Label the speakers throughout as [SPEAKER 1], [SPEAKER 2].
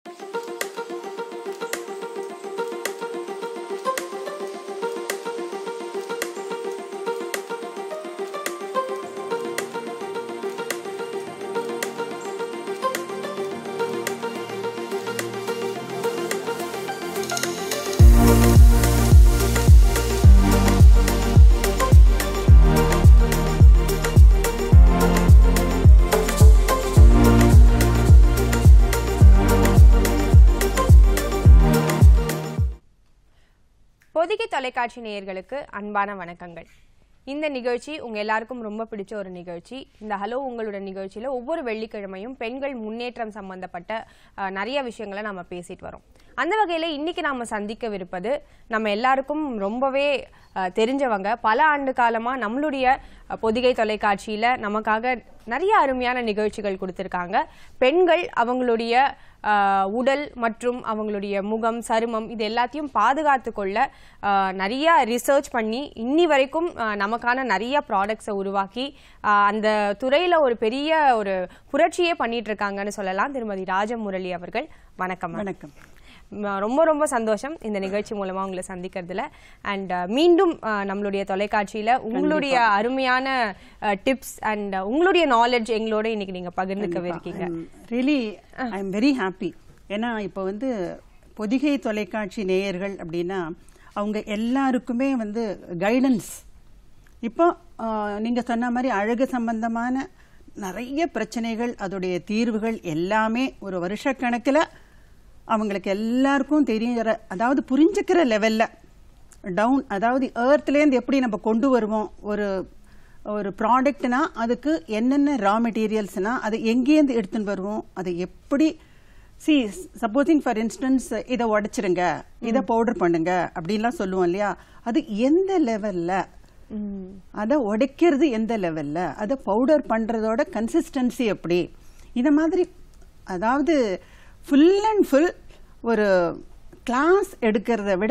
[SPEAKER 1] பொதிகை தொலைக்காட்சி நேயர்களுக்கு அன்பான வணக்கங்கள் இந்த நிகழ்ச்சி உங்க எல்லாருக்கும் ரொம்ப பிடிச்ச ஒரு நிகழ்ச்சி இந்த ஹலோ உங்களோட நிகழ்ச்சியில ஒவ்வொரு வெள்ளிக்கிழமையும் பெண்கள் முன்னேற்றம் சம்பந்தப்பட்ட அஹ், நிறைய விஷயங்களை நம்ம பேசிட்டு வரோம் அந்த வகையில இன்னைக்கு நாம சந்திக்கவிருப்பது நம்ம எல்லாருக்கும் ரொம்பவே அஹ், தெரிஞ்சவங்க பல ஆண்டு காலமா நம்மளுடைய அஹ், பொதிகை தொலைக்காட்சியில நமக்காக நிறைய அருமையான நிகழ்ச்சிகள் கொடுத்திருக்காங்க பெண்கள் அவங்களுடைய ஆஹ், உடல் மற்றும் அவங்களுடைய முகம் சருமம் இது எல்லாத்தையும் பாதுகாத்து கொள்ள ஆஹ், நிறைய ரிசர்ச் பண்ணி இன்னி வரைக்கும் ஆஹ், நமக்கான நிறைய ப்ராடக்ட்ஸை உருவாக்கி ஆஹ், அந்த துறையில ஒரு பெரிய ஒரு புரட்சியே பண்ணிட்டு இருக்காங்கன்னு சொல்லலாம் திருமதி ராஜமுரளி அவர்கள் வணக்கம் ma'am.
[SPEAKER 2] வணக்கம்
[SPEAKER 1] ம- ரொம்ப ரொம்ப சந்தோஷம் இந்த நிகழ்ச்சி மூலமா உங்களை சந்திக்கிறதுல அண்ட் மீண்டும் அஹ், நம்மளுடைய தொலைக்காட்சியில உங்களுடைய அருமையான டிப்ஸ் அண்ட் உங்களுடைய நாலேஜ் எங்களோட இன்னைக்கு நீங்க பகிர்ந்துக்கவே இருக்கீங்க
[SPEAKER 2] really I am very happy ஏன்னா இப்போ வந்து பொதிகை தொலைக்காட்சி நேயர்கள் அப்படின்னா அவங்க எல்லாருக்குமே வந்து கைடன்ஸ் இப்போ ஆஹ், நீங்க சொன்ன மாதிரி அழகு சம்பந்தமான நிறைய பிரச்சனைகள் அதோடைய தீர்வுகள் எல்லாமே ஒரு வருஷக்கணக்கில் அவங்களுக்கு எல்லாருக்கும் தெரியுற அதாவது புரிஞ்சுக்கிற லெவல்ல டவுன் அதாவது ஏர்த்லேருந்து எப்படி நம்ம கொண்டு வருவோம் ஒரு ஒரு ப்ராடக்ட்னா அதுக்கு என்னென்ன ரா மெட்டீரியல்ஸ்னா அது எங்கேருந்து எடுத்துன்னு வருவோம் அதை எப்படி சி சப்போஸிங் ஃபார் இன்ஸ்டன்ஸ் இதை உடைச்சிருங்க இதை பவுடர் பண்ணுங்க அப்படின்லாம் சொல்லுவோம் இல்லையா அது எந்த லெவல்ல அதை உடைக்கிறது எந்த லெவல்ல அதை பவுடர் பண்றதோட கன்சிஸ்டன்சி எப்படி இந்த மாதிரி அதாவது ஃபுல் அண்ட் ஃபுல் ஒரு கிளாஸ் எடுக்கிறத விட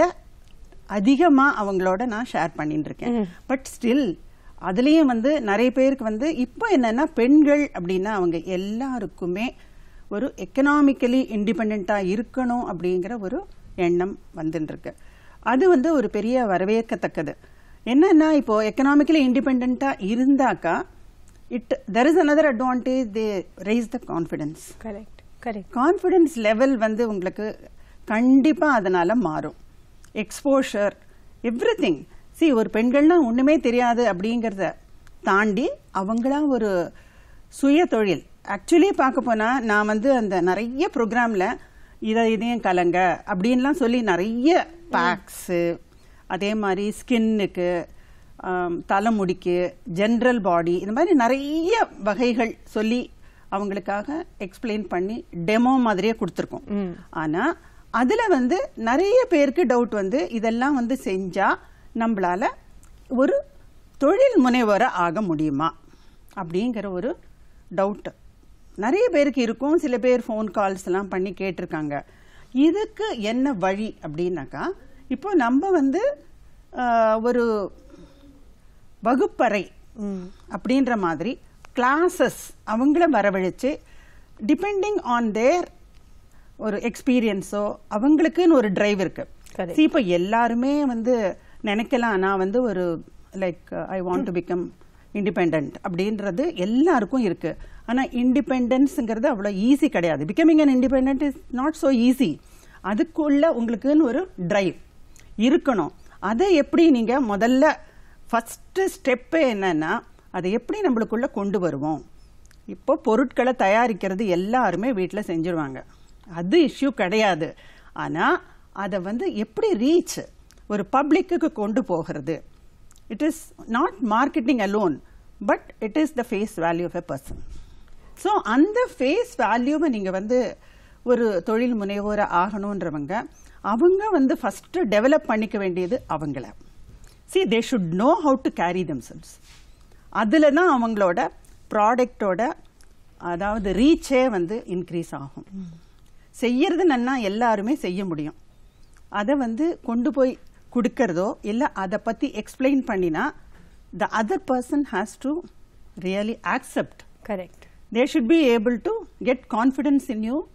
[SPEAKER 2] அதிகமா அவங்களோட நான் ஷேர் பண்ணிட்டு இருக்கேன் பட் ஸ்டில் அதுலயும் வந்து நிறைய பேருக்கு வந்து இப்போ என்னன்னா பெண்கள் அப்படின்னா அவங்க எல்லாருக்குமே ஒரு எக்கனாமிக்கலி இண்டிபெண்டா இருக்கணும் அப்படிங்கிற ஒரு எண்ணம் வந்துட்டு இருக்கு அது வந்து ஒரு பெரிய வரவேற்கத்தக்கது என்னன்னா இப்போ எக்கனாமிக்கலி இண்டிபெண்டா இருந்தாக்கா it there is another advantage they raise the confidence
[SPEAKER 1] correct correct
[SPEAKER 2] confidence level வந்து உங்களுக்கு கண்டிப்பா அதனால மாறும் எக்ஸ்போஷர் எவ்ரி திங் சி ஒரு பெண்கள்னா ஒண்ணுமே தெரியாது அப்படிங்கறத தாண்டி அவங்களா ஒரு சுய தொழில் ஆக்சுவலி பார்க்க போனா நான் வந்து அந்த நிறைய ப்ரோக்ராம்ல இதை இதையும் கலங்க அப்படின்லாம் சொல்லி நிறைய பேக்ஸு அதே மாதிரி ஸ்கின்னுக்கு தலைமுடிக்கு ஜென்ரல் பாடி இந்த மாதிரி நிறைய வகைகள் சொல்லி அவங்களுக்காக எக்ஸ்பிளைன் பண்ணி டெமோ மாதிரியே கொடுத்துருக்கோம் ஆனா அதுல வந்து நிறைய பேருக்கு டவுட் வந்து இதெல்லாம் வந்து செஞ்சா நம்மளால ஒரு தொழில் முனைவரா ஆக முடியுமா அப்படிங்கிற ஒரு டவுட் நிறைய பேருக்கு இருக்கும் சில பேர் ஃபோன் கால்ஸ் எல்லாம் பண்ணி கேட்டிருக்காங்க இதுக்கு என்ன வழி அப்படின்னாக்கா இப்போ நம்ம வந்து ஆஹ், ஒரு வகுப்பறை அப்படின்ற மாதிரி கிளாஸஸ் அவங்கள வரவழைச்சு டிபெண்டிங் ஆன் தேர் ஒரு எக்ஸ்பீரியன்ஸோ அவங்களுக்குன்னு ஒரு டிரைவ் இருக்கு
[SPEAKER 1] Correct.
[SPEAKER 2] See, இப்போ எல்லாருமே வந்து நினைக்கலாம் நான் வந்து ஒரு like I want to become independent அப்படின்றது எல்லாருக்கும் இருக்கு ஆனா இண்டிபெண்டன்ஸ்ங்கிறது அவ்வளோ ஈஸி கிடையாது becoming an independent is not so easy அதுக்குள்ள உங்களுக்குன்னு ஒரு டிரைவ் இருக்கணும் அதை எப்படி நீங்க முதல்ல ஃபர்ஸ்ட் ஸ்டெப்பே என்னன்னா அதை எப்படி நம்மளுக்குள்ள கொண்டு வருவோம் இப்போ பொருட்களை தயாரிக்கிறது எல்லாருமே வீட்டில் செஞ்சுருவாங்க அது இஷ்யூ கிடையாது ஆனா அதை வந்து எப்படி ரீச் ஒரு பப்ளிக்கு கொண்டு போகிறது it is not marketing alone but it is the face value of a person so அந்த ஃபேஸ் வேல்யூவை நீங்க வந்து ஒரு தொழில் முனைவோரை ஆகணுன்றவங்க அவங்க வந்து ஃபர்ஸ்ட் டெவலப் பண்ணிக்க வேண்டியது அவங்கள see they should know how to carry themselves அதில் தான் அவங்களோட ப்ராடக்டோட அதாவது ரீச்சே வந்து இன்க்ரீஸ் ஆகும் செய்யறது நன்னா எல்லாருமே செய்ய முடியும் அதை வந்து கொண்டு போய் கொடுக்கறதோ இல்லை அதை பற்றி எக்ஸ்பிளைன் பண்ணினா the other person has to really accept
[SPEAKER 1] correct
[SPEAKER 2] they should be able to get confidence in you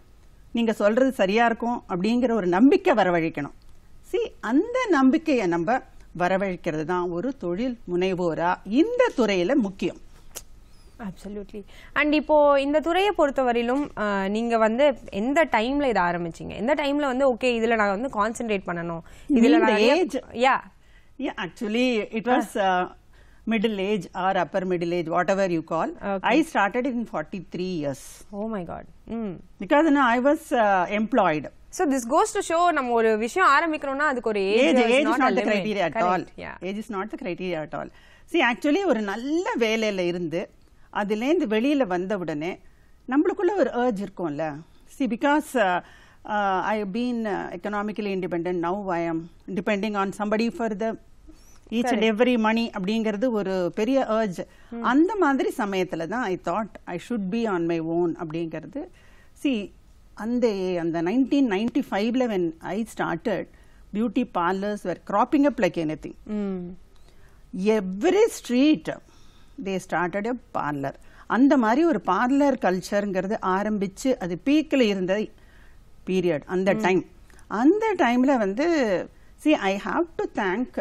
[SPEAKER 2] நீங்க சொல்றது சரியா இருக்கும் அப்படிங்கிற ஒரு நம்பிக்கை வரவழைக்கணும் சி அந்த நம்பிக்கையை நம்ம வரவழைக்கிறது தான் ஒரு தொழில் முனைவோரா இந்த துறையில முக்கியம்
[SPEAKER 1] அப்சல்யூட்லி அண்ட் இப்போ இந்த துறையை பொறுத்தவரையிலும் அஹ், நீங்க வந்து எந்த டைம்ல இதை ஆரம்பிச்சீங்க எந்த டைம்ல வந்து ஓகே இதுல நான் வந்து கான்சென்ட்ரேட் பண்ணணும் இதுல
[SPEAKER 2] இந்த
[SPEAKER 1] நான்
[SPEAKER 2] age-
[SPEAKER 1] yeah
[SPEAKER 2] Yeah, actually, it was uh, middle age or upper middle age, whatever you call.
[SPEAKER 1] Okay.
[SPEAKER 2] I started in 43 years
[SPEAKER 1] oh my god hmm
[SPEAKER 2] because you know, I was uh, employed.
[SPEAKER 1] So this goes to show நம்ம ஒரு விஷயம் ஆரம்பிக்கிறோம்னா அதுக்கு ஒரு
[SPEAKER 2] Age,
[SPEAKER 1] age
[SPEAKER 2] age is not the criteria at all.
[SPEAKER 1] Yeah
[SPEAKER 2] Age is not the criteria at all. See, actually, ஒரு நல்ல வேலையில இருந்து அதுலேருந்து வெளியில வந்த உடனே நம்மளுக்குள்ள ஒரு urge இருக்கும்ல see because uh, uh, I have been uh, economically independent now I am depending on somebody for the each and every money அப்படிங்கிறது ஒரு பெரிய urge அந்த மாதிரி சமயத்துல தான் I thought I should be on my own அப்படிங்கிறது see அந்த அந்த நைன்டீன் நைன்டி ஃபைவ்ல when I started beauty parlours were cropping up like anything
[SPEAKER 1] hmm
[SPEAKER 2] every street they started a parlour அந்த மாதிரி ஒரு பார்லர் கல்ச்சருங்கிறது ஆரம்பிச்சு அது பீக்கில் இருந்த பீரியட் அந்த டைம் அந்த டைம்ல வந்து see I have to thank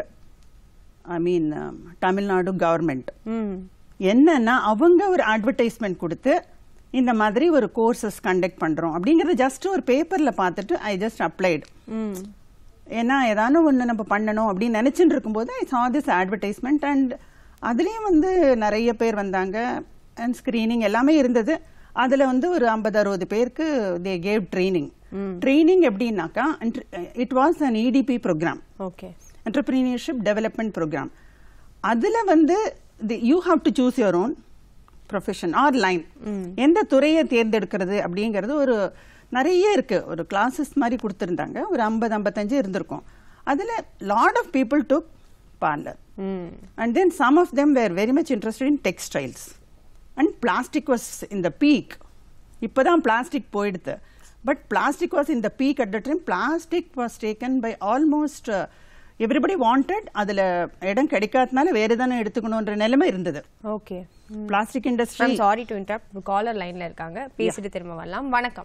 [SPEAKER 2] I mean Tamil Nadu government
[SPEAKER 1] hmm
[SPEAKER 2] என்னன்னா அவங்க ஒரு அட்வர்டைஸ்மெண்ட் கொடுத்து இந்த மாதிரி ஒரு கோர்சஸ் கண்டக்ட் பண்றோம் அப்படிங்கறது ஜஸ்ட் ஒரு பேப்பர்ல பார்த்துட்டு ஐ ஜஸ்ட் அப்ளைடு
[SPEAKER 1] ம்
[SPEAKER 2] ஏன்னா ஏதானு ஒன்று நம்ம பண்ணணும் அப்படின்னு நினைச்சுட்டு இருக்கும்போது I saw this advertisement and அதுலேயும் வந்து நிறைய பேர் வந்தாங்க அண்ட் ஸ்க்ரீனிங் எல்லாமே இருந்தது அதில் வந்து ஒரு ஐம்பது அறுபது பேருக்கு தே கேவ் ட்ரைனிங் ட்ரைனிங் எப்படின்னாக்கா it was an EDP programme
[SPEAKER 1] okay
[SPEAKER 2] entrepreneurship development programme அதுல வந்து you have to choose your own profession or line எந்த துறையை தேர்ந்தெடுக்கிறது அப்படிங்கிறது ஒரு நிறைய இருக்கு ஒரு கிளாஸஸ் மாதிரி கொடுத்துருந்தாங்க ஒரு ஐம்பது ஐம்பத்தஞ்சு இருந்திருக்கும் அதுல lot of people took parlour
[SPEAKER 1] hmm
[SPEAKER 2] and then some of them were very much interested in textiles and plastic was in the peak இப்போதான் பிளாஸ்டிக் போயிடுது but plastic was in the peak at the time plastic was taken by almost everybody wanted அதுல இடம் கிடைக்காதனால வேற தானே எடுத்துக்கணுன்ற நிலைமை இருந்தது
[SPEAKER 1] okay
[SPEAKER 2] plastic industry
[SPEAKER 1] ma'am sorry to interrupt caller லைன்ல இருக்காங்க பேசிட்டு திரும்ப வரலாம் வணக்கம்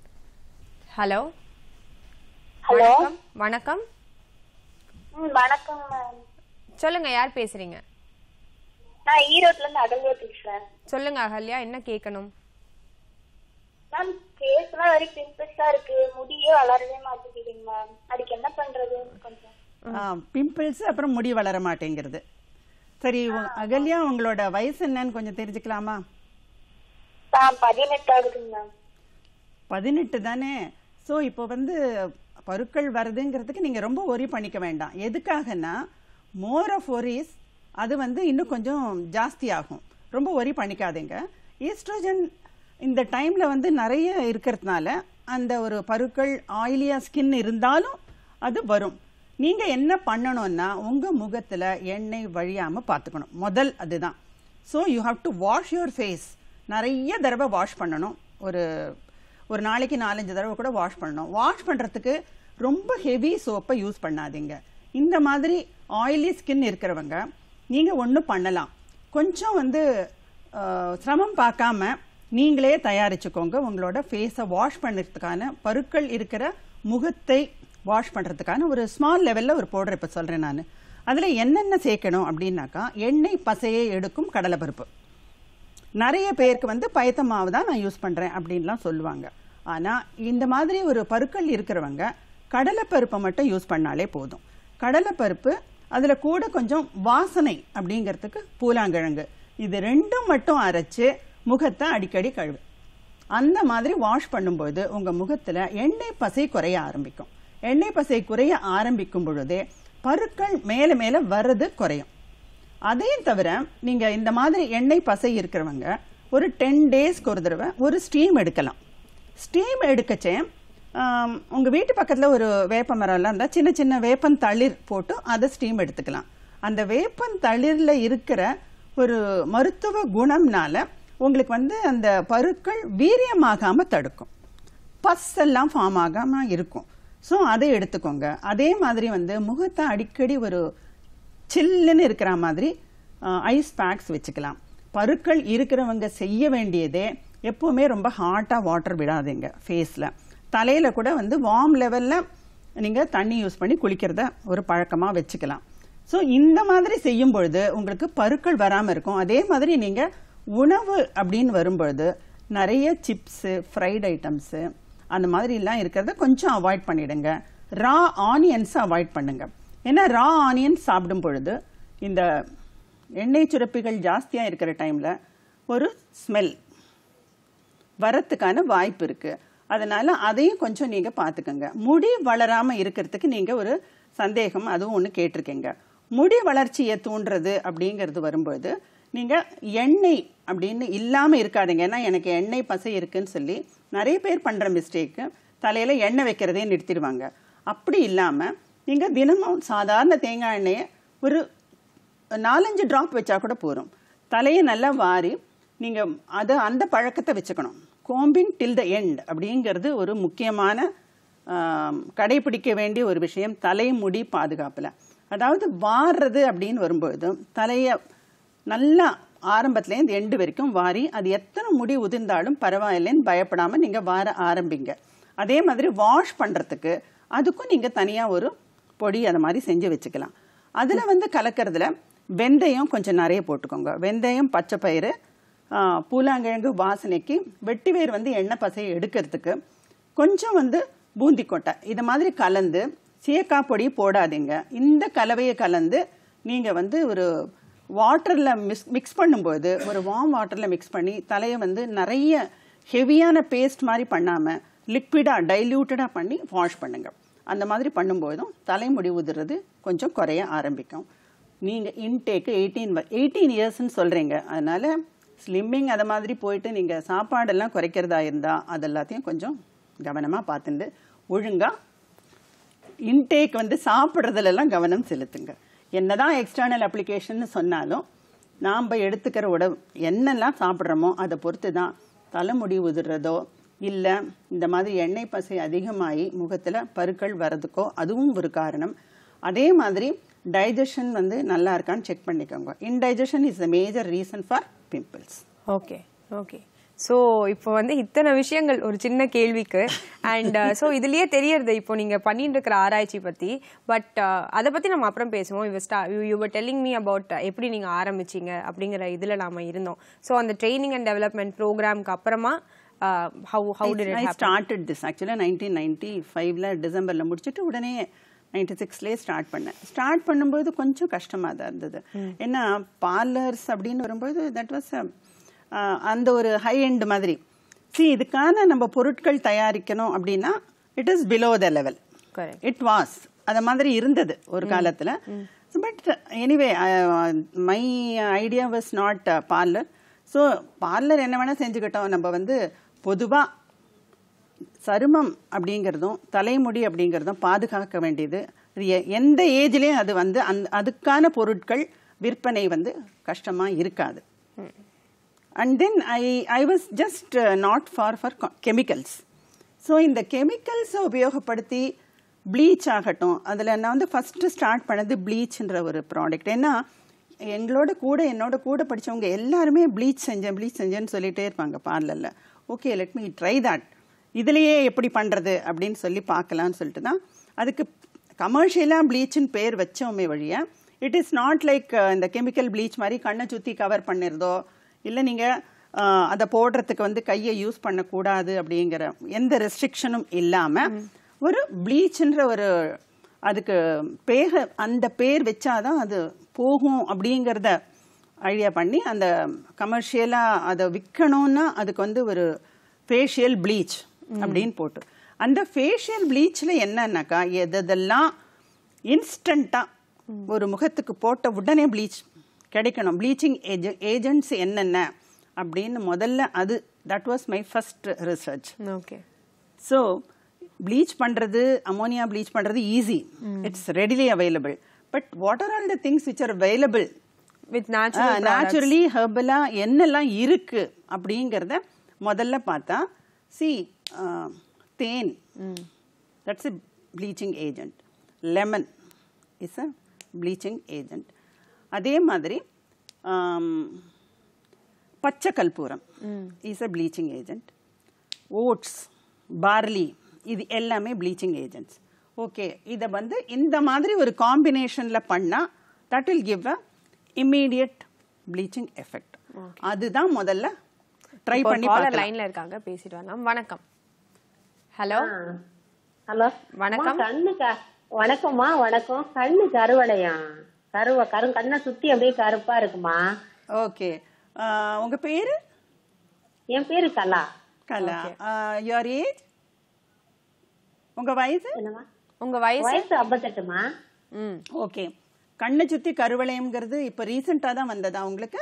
[SPEAKER 1] ஹலோ
[SPEAKER 3] ஹலோ
[SPEAKER 1] வணக்கம்
[SPEAKER 3] ம் வணக்கம் மேம்
[SPEAKER 1] சொல்லுங்க யார் பேசுறீங்க
[SPEAKER 3] நான் ஈரோட்ல இருந்து அகல்யா பேசுறேன்
[SPEAKER 1] சொல்லுங்க அகல்யா என்ன கேட்கணும்
[SPEAKER 3] மேம் ஃபேஸ்லாம் வெரி பிம்பிள்ஸா இருக்கு முடியே வளரவே மாட்டேங்குதுங்க மேம் அதுக்கு என்ன பண்றது கொஞ்சம்
[SPEAKER 2] பிம்பிள்ஸ் அப்புறம் முடி வளர மாட்டேங்கிறது சரி உங்க- அகல்யா உங்களோட வயசு என்னன்னு கொஞ்சம் தெரிஞ்சுக்கலாமா
[SPEAKER 3] நான் பதினெட்டு ஆகுதுங்க மேம்
[SPEAKER 2] பதினெட்டு தானே ஸோ இப்போ வந்து பருக்கள் வருதுங்கிறதுக்கு நீங்கள் ரொம்ப ஒரி பண்ணிக்க வேண்டாம் எதுக்காகன்னா மோர் ஆஃப் ஒரிஸ் அது வந்து இன்னும் கொஞ்சம் ஜாஸ்தி ஆகும் ரொம்ப ஒரி பண்ணிக்காதீங்க ஈஸ்ட்ரோஜன் இந்த டைமில் வந்து நிறைய இருக்கிறதுனால அந்த ஒரு பருக்கள் ஆயிலியாக ஸ்கின் இருந்தாலும் அது வரும் நீங்கள் என்ன பண்ணணும்னா உங்கள் முகத்தில் எண்ணெய் வழியாமல் பார்த்துக்கணும் முதல் அதுதான் so you have to wash your face நிறைய தடவை வாஷ் பண்ணணும் ஒரு ஒரு நாளைக்கு நாலஞ்சு தடவை கூட வாஷ் பண்ணணும் வாஷ் பண்ணுறதுக்கு ரொம்ப ஹெவி சோப்பை யூஸ் பண்ணாதீங்க இந்த மாதிரி ஆயிலி ஸ்கின் இருக்கிறவங்க நீங்கள் ஒன்று பண்ணலாம் கொஞ்சம் வந்து அஹ், சிரமம் பார்க்காம நீங்களே தயாரிச்சுக்கோங்க உங்களோட ஃபேஸை வாஷ் பண்ணுறதுக்கான பருக்கள் இருக்கிற முகத்தை வாஷ் பண்ணுறதுக்கான ஒரு ஸ்மால் லெவலில் ஒரு பவுடர் இப்போ சொல்கிறேன் நான் அதில் என்னென்ன சேர்க்கணும் அப்படின்னாக்கா எண்ணெய் பசையை எடுக்கும் கடலைப்பருப்பு நிறைய பேருக்கு வந்து பயத்த மாவு தான் நான் யூஸ் பண்றேன் அப்படின்லாம் சொல்லுவாங்க ஆனா இந்த மாதிரி ஒரு பருக்கள் இருக்கிறவங்க கடலைப்பருப்பை மட்டும் யூஸ் பண்ணாலே போதும் கடலைப்பருப்பு அதுல கூட கொஞ்சம் வாசனை அப்படிங்கிறதுக்கு பூலாங்கிழங்கு இது ரெண்டும் மட்டும் அரைச்சு முகத்தை அடிக்கடி கழுவு அந்த மாதிரி வாஷ் பண்ணும்போது உங்க முகத்துல எண்ணெய் பசை குறைய ஆரம்பிக்கும் எண்ணெய் பசை குறைய ஆரம்பிக்கும் பொழுதே பருக்கள் மேல மேல வர்றது குறையும் அதையும் தவிர நீங்க இந்த மாதிரி எண்ணெய் பசை இருக்கிறவங்க ஒரு டென் டேஸ்க்கு ஒரு தடவை ஒரு ஸ்டீம் எடுக்கலாம் ஸ்டீம் எடுக்கச்சே ஆம், உங்க வீட்டு பக்கத்துல ஒரு வேப்ப மரம் எல்லாம் இருந்தா சின்ன சின்ன வேப்பன் தளிர் போட்டு அதை ஸ்டீம் எடுத்துக்கலாம் அந்த வேப்பன் தளிர்ல இருக்கிற ஒரு மருத்துவ குணம்னால உங்களுக்கு வந்து அந்த பருக்கள் வீரியமாகாம தடுக்கும் பஸ் எல்லாம் ஃபார்ம் ஆகாம இருக்கும் ஸோ அதை எடுத்துக்கோங்க அதே மாதிரி வந்து முகத்தை அடிக்கடி ஒரு சில்லுன்னு இருக்கிற மாதிரி ஐஸ் பேக்ஸ் வச்சுக்கலாம் பருக்கள் இருக்கிறவங்க செய்ய வேண்டியதே எப்பவுமே ரொம்ப ஹாட்டாக வாட்டர் விடாதீங்க ஃபேஸில் தலையில் கூட வந்து வார்ம் லெவலில் நீங்கள் தண்ணி யூஸ் பண்ணி குளிக்கிறத ஒரு பழக்கமாக வச்சுக்கலாம் ஸோ இந்த மாதிரி செய்யும் பொழுது உங்களுக்கு பருக்கள் வராமல் இருக்கும் அதே மாதிரி நீங்கள் உணவு அப்படின்னு வரும்பொழுது நிறைய சிப்ஸு ஃப்ரைட் ஐட்டம்ஸு அந்த மாதிரிலாம் இருக்கிறத கொஞ்சம் அவாய்ட் பண்ணிடுங்க ரா ஆனியன்ஸ் அவாய்ட் பண்ணுங்க ஏன்னா ரா ஆனியன்ஸ் சாப்பிடும் பொழுது இந்த எண்ணெய் சுரப்பிகள் ஜாஸ்தியாக இருக்கிற டைமில் ஒரு ஸ்மெல் வரத்துக்கான வாய்ப்பு இருக்கு அதனால அதையும் கொஞ்சம் நீங்க பார்த்துக்கோங்க முடி வளராம இருக்கிறதுக்கு நீங்க ஒரு சந்தேகம் அதுவும் ஒன்று கேட்டிருக்கீங்க முடி வளர்ச்சியை தூண்டுறது அப்படிங்கிறது வரும்பொழுது நீங்க எண்ணெய் அப்படின்னு இல்லாம இருக்காதீங்க ஏன்னா எனக்கு எண்ணெய் பசை இருக்குன்னு சொல்லி நிறைய பேர் பண்ற மிஸ்டேக்கு தலையில எண்ணெய் வைக்கிறதே நிறுத்திடுவாங்க அப்படி இல்லாம நீங்க தினமும் சாதாரண தேங்காய் எண்ணெயை ஒரு நாலஞ்சு ட்ராப் வச்சா கூட போதும் தலையை நல்லா வாரி நீங்க அது அந்த பழக்கத்தை வச்சுக்கணும் கோம்பிங் டில் த எண்ட் அப்படிங்கிறது ஒரு முக்கியமான ஆம், கடைபிடிக்க வேண்டிய ஒரு விஷயம் தலைமுடி பாதுகாப்புல அதாவது வாடுறது அப்படின்னு வரும்பொழுது தலையை நல்லா ஆரம்பத்துலேருந்து எண்டு வரைக்கும் வாரி அது எத்தனை முடி உதிர்ந்தாலும் பரவாயில்லைன்னு பயப்படாம நீங்க வார ஆரம்பிங்க அதே மாதிரி வாஷ் பண்றதுக்கு அதுக்கும் நீங்க தனியா ஒரு பொடி அதை மாதிரி செஞ்சு வச்சுக்கலாம் அதுல வந்து கலக்கறதுல வெந்தயம் கொஞ்சம் நிறைய போட்டுக்கோங்க வெந்தயம் பச்சை பயிறு ஆ, பூலாங்கிழங்கு வாசனைக்கு வெட்டிவேர் வந்து எண்ணெய் பசையை எடுக்கிறதுக்கு கொஞ்சம் வந்து பூந்திக்கொட்டை இது மாதிரி கலந்து சீயக்காய் பொடி போடாதீங்க இந்த கலவையை கலந்து நீங்கள் வந்து ஒரு வாட்டரில் மிக்ஸ் மிக்ஸ் பண்ணும்போது ஒரு வார்ம் வாட்டரில் மிக்ஸ் பண்ணி தலையை வந்து நிறைய ஹெவியான பேஸ்ட் மாதிரி பண்ணாமல் லிக்விடாக டைல்யூட்டடாக பண்ணி வாஷ் பண்ணுங்க அந்த மாதிரி பண்ணும்போதும் தலைமுடி உதிர்றது கொஞ்சம் குறைய ஆரம்பிக்கும் நீங்கள் இன்டேக்கு எயிட்டீன் எயிட்டீன் இயர்ஸ்ன்னு சொல்கிறீங்க அதனால ஸ்லிம்மிங் அதை மாதிரி போயிட்டு நீங்கள் சாப்பாடெல்லாம் குறைக்கிறதா இருந்தால் அது எல்லாத்தையும் கொஞ்சம் கவனமாக பார்த்துட்டு ஒழுங்காக இன்டேக் வந்து சாப்பிட்றதுலலாம் கவனம் செலுத்துங்க என்னதான் எக்ஸ்டர்னல் அப்ளிகேஷன் சொன்னாலும் நாம் எடுத்துக்கிற உணவு என்னெல்லாம் சாப்பிட்றோமோ அதை பொறுத்து தான் தலைமுடி உதிர்றதோ இல்லை இந்த மாதிரி எண்ணெய் பசை அதிகமாகி முகத்தில் பருக்கள் வர்றதுக்கோ அதுவும் ஒரு காரணம் அதே மாதிரி டைஜஷன் வந்து நல்லா இருக்கான்னு செக் பண்ணிக்கோங்க indigestion is the major reason for pimples
[SPEAKER 1] okay okay so இப்போ வந்து இத்தனை விஷயங்கள் ஒரு சின்ன கேள்விக்கு அண்ட் ஸோ இதுலயே தெரியறது இப்போ நீங்க பண்ணிட்டு இருக்கிற ஆராய்ச்சி பத்தி பட் அதை பத்தி நம்ம அப்புறம் பேசுவோம் இவ ஸ்டா you were telling me about எப்படி நீங்க ஆரம்பிச்சீங்க அப்படிங்கிற இதுல நாம இருந்தோம் ஸோ அந்த ட்ரைனிங் அண்ட் டெவலப்மெண்ட் ப்ரோக்ராம்க்கு அப்புறமா how how did
[SPEAKER 2] I started this ஆக்சுவலாக நைன்டீன் நைன்டி ஃபைவ்ல டிசம்பரில் முடிச்சுட்டு உடனே நைன்டி சிக்ஸ்லேயே ஸ்டார்ட் பண்ணேன் ஸ்டார்ட் பண்ணும்போது கொஞ்சம் கஷ்டமாக தான் இருந்தது ஏன்னா பார்லர்ஸ் அப்படின்னு வரும்போது தட் வாஸ் அந்த ஒரு ஹை எண்ட் மாதிரி see இதுக்கான நம்ம பொருட்கள் தயாரிக்கணும் அப்படின்னா it is below the level
[SPEAKER 1] Correct.
[SPEAKER 2] It was அது மாதிரி இருந்தது ஒரு காலத்துல but anyway my idea was not parlour so parlour என்ன வேணா செஞ்சுக்கிட்டோம் நம்ம வந்து பொதுவா சருமம் அப்படிங்கிறதும் தலைமுடி அப்படிங்கிறதும் பாதுகாக்க வேண்டியது இது எ- எந்த ஏஜ்லயும் அது வந்து அந்த அதுக்கான பொருட்கள் விற்பனை வந்து கஷ்டமா இருக்காது and then I I was just not for for chemicals so இந்த கெமிக்கல்ஸை உபயோகப்படுத்தி ப்ளீச் ஆகட்டும் அதில் நான் வந்து ஃபஸ்ட்டு ஸ்டார்ட் பண்ணது ப்ளீச்ன்ற ஒரு ப்ராடக்ட் ஏன்னா எங்களோட கூட என்னோட கூட படிச்சவங்க எல்லாருமே ப்ளீச் செஞ்சேன் ப்ளீச் செஞ்சேன்னு சொல்லிட்டே இருப்பாங்க பார்லரில் okay let me try that இதுலேயே எப்படி பண்ணுறது அப்படின்னு சொல்லி பார்க்கலான்னு சொல்லிட்டு தான் அதுக்கு கமர்ஷியலாக ப்ளீச்னு பேர் வச்சோமே வழியா இட் இஸ் நாட் லைக் இந்த கெமிக்கல் ப்ளீச் மாதிரி கண்ணை சுற்றி கவர் பண்ணிருதோ இல்லை நீங்கள் அதை போடுறதுக்கு வந்து கையை யூஸ் பண்ணக்கூடாது அப்படிங்கிற எந்த ரெஸ்ட்ரிக்ஷனும் இல்லாமல் ஒரு ப்ளீச்ன்ற ஒரு அதுக்கு பேக அந்த பேர் வச்சாதான் அது போகும் அப்படிங்கிறத ஐடியா பண்ணி அந்த கமர்ஷியலாக அதை விற்கணும்னா அதுக்கு வந்து ஒரு ஃபேஷியல் ப்ளீச் அப்படின்னு போட்டு அந்த ஃபேஷியல் ப்ளீச்சில் என்னன்னாக்கா எதெல்லாம் இன்ஸ்டண்ட்டாக ஒரு முகத்துக்கு போட்ட உடனே ப்ளீச் கிடைக்கணும் ப்ளீச்சிங் ஏஜ ஏஜென்ட்ஸ் என்னென்ன அப்படின்னு முதல்ல அது that was my first research
[SPEAKER 1] okay
[SPEAKER 2] so bleach பண்ணுறது அமோனியா ப்ளீச் பண்ணுறது easy it's readily available but what are all the things which are available
[SPEAKER 1] with natural
[SPEAKER 2] naturally ஹெர்பலா என்னெல்லாம் இருக்கு அப்படிங்கிறத முதல்ல பார்த்தா சி தேன் that's a bleaching agent lemon is a bleaching agent அதே மாதிரி ஆம், பச்சை கற்பூரம் is a bleaching agent oats barley இது எல்லாமே ப்ளீச்சிங் ஏஜென்ட்ஸ் ஓகே இதை வந்து இந்த மாதிரி ஒரு காம்பினேஷனில் பண்ணால் that will give a immediate bleaching effect அதுதான் முதல்ல ட்ரை பண்ணி
[SPEAKER 1] காலர்
[SPEAKER 2] பார்க்கலாம்
[SPEAKER 1] லைன்ல இருக்காங்க பேசிட்டு வரலாம் வணக்கம் ஹலோ
[SPEAKER 4] ஹலோ
[SPEAKER 1] வணக்கம்.
[SPEAKER 4] அம்மா, கண்ணு க- வணக்கம்மா வணக்கம் கண்ணு கருவளையம் கருவ கரு கண்ணை சுத்தி அப்படியே கருப்பா இருக்குமா
[SPEAKER 2] ஓகே உங்க பேரு
[SPEAKER 4] என் பேரு கலா
[SPEAKER 2] கலா யுவர் ஏஜ் உங்க வயசு
[SPEAKER 4] என்னம்மா
[SPEAKER 1] உங்க வயசு
[SPEAKER 4] வயசு ஐம்பத்தெட்டுமா
[SPEAKER 1] ம்
[SPEAKER 2] ஓகே கண்ணை சுத்தி கருவளையம்ங்கிறது இப்போ ரீசெண்டாக தான் வந்ததா உங்களுக்கு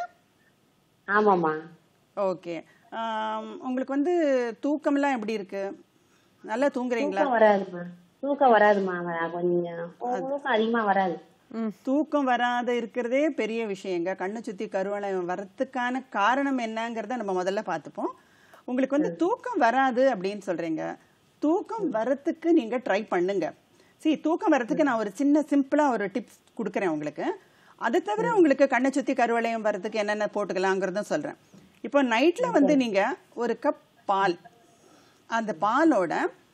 [SPEAKER 4] ஆமாம்மா
[SPEAKER 2] ஓகே உங்களுக்கு வந்து தூக்கம்லாம் எப்படி இருக்கு நல்லா தூங்குறீங்களா
[SPEAKER 4] தூக்கம் வராதுமா தூக்கம் வராதுமா வ- கொஞ்சம் தூக்கம் அதிகமா வராது
[SPEAKER 2] தூக்கம் வராத இருக்கிறதே பெரிய விஷயங்க கண்ணை சுத்தி கருவளையம் வரத்துக்கான காரணம் என்னங்கிறத நம்ம முதல்ல பார்த்துப்போம் உங்களுக்கு வந்து தூக்கம் வராது அப்படின்னு சொல்றீங்க தூக்கம் வரத்துக்கு நீங்க ட்ரை பண்ணுங்க சரி தூக்கம் வரத்துக்கு நான் ஒரு சின்ன சிம்பிளா ஒரு டிப்ஸ் கொடுக்குறேன் உங்களுக்கு அதை தவிர உங்களுக்கு கண்ணை சுத்தி கருவளையம் வரதுக்கு என்னென்ன போட்டுக்கலாங்கிறதும் சொல்றேன் இப்போ நைட்ல வந்து நீங்க ஒரு கப் பால் அந்த பாலோட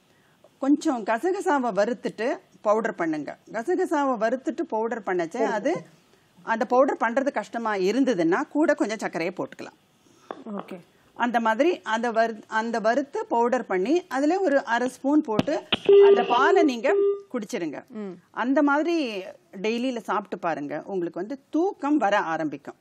[SPEAKER 2] கொஞ்சம் கசகசாவை வறுத்துட்டு பவுடர் பண்ணுங்க கசகசாவை வறுத்துட்டு பவுடர் பண்ணச்ச அது அந்த பவுடர் பண்றது கஷ்டமா இருந்ததுன்னா கூட கொஞ்சம் சர்க்கரையை போட்டுக்கலாம்
[SPEAKER 1] ஓகே
[SPEAKER 2] அந்த மாதிரி அந்த வறு அந்த வறுத்து பவுடர் பண்ணி அதுல ஒரு அரை ஸ்பூன் போட்டு அந்த பாலை நீங்க குடிச்சிருங்க அந்த மாதிரி டெய்லியில சாப்பிட்டு பாருங்க உங்களுக்கு வந்து தூக்கம் வர ஆரம்பிக்கும்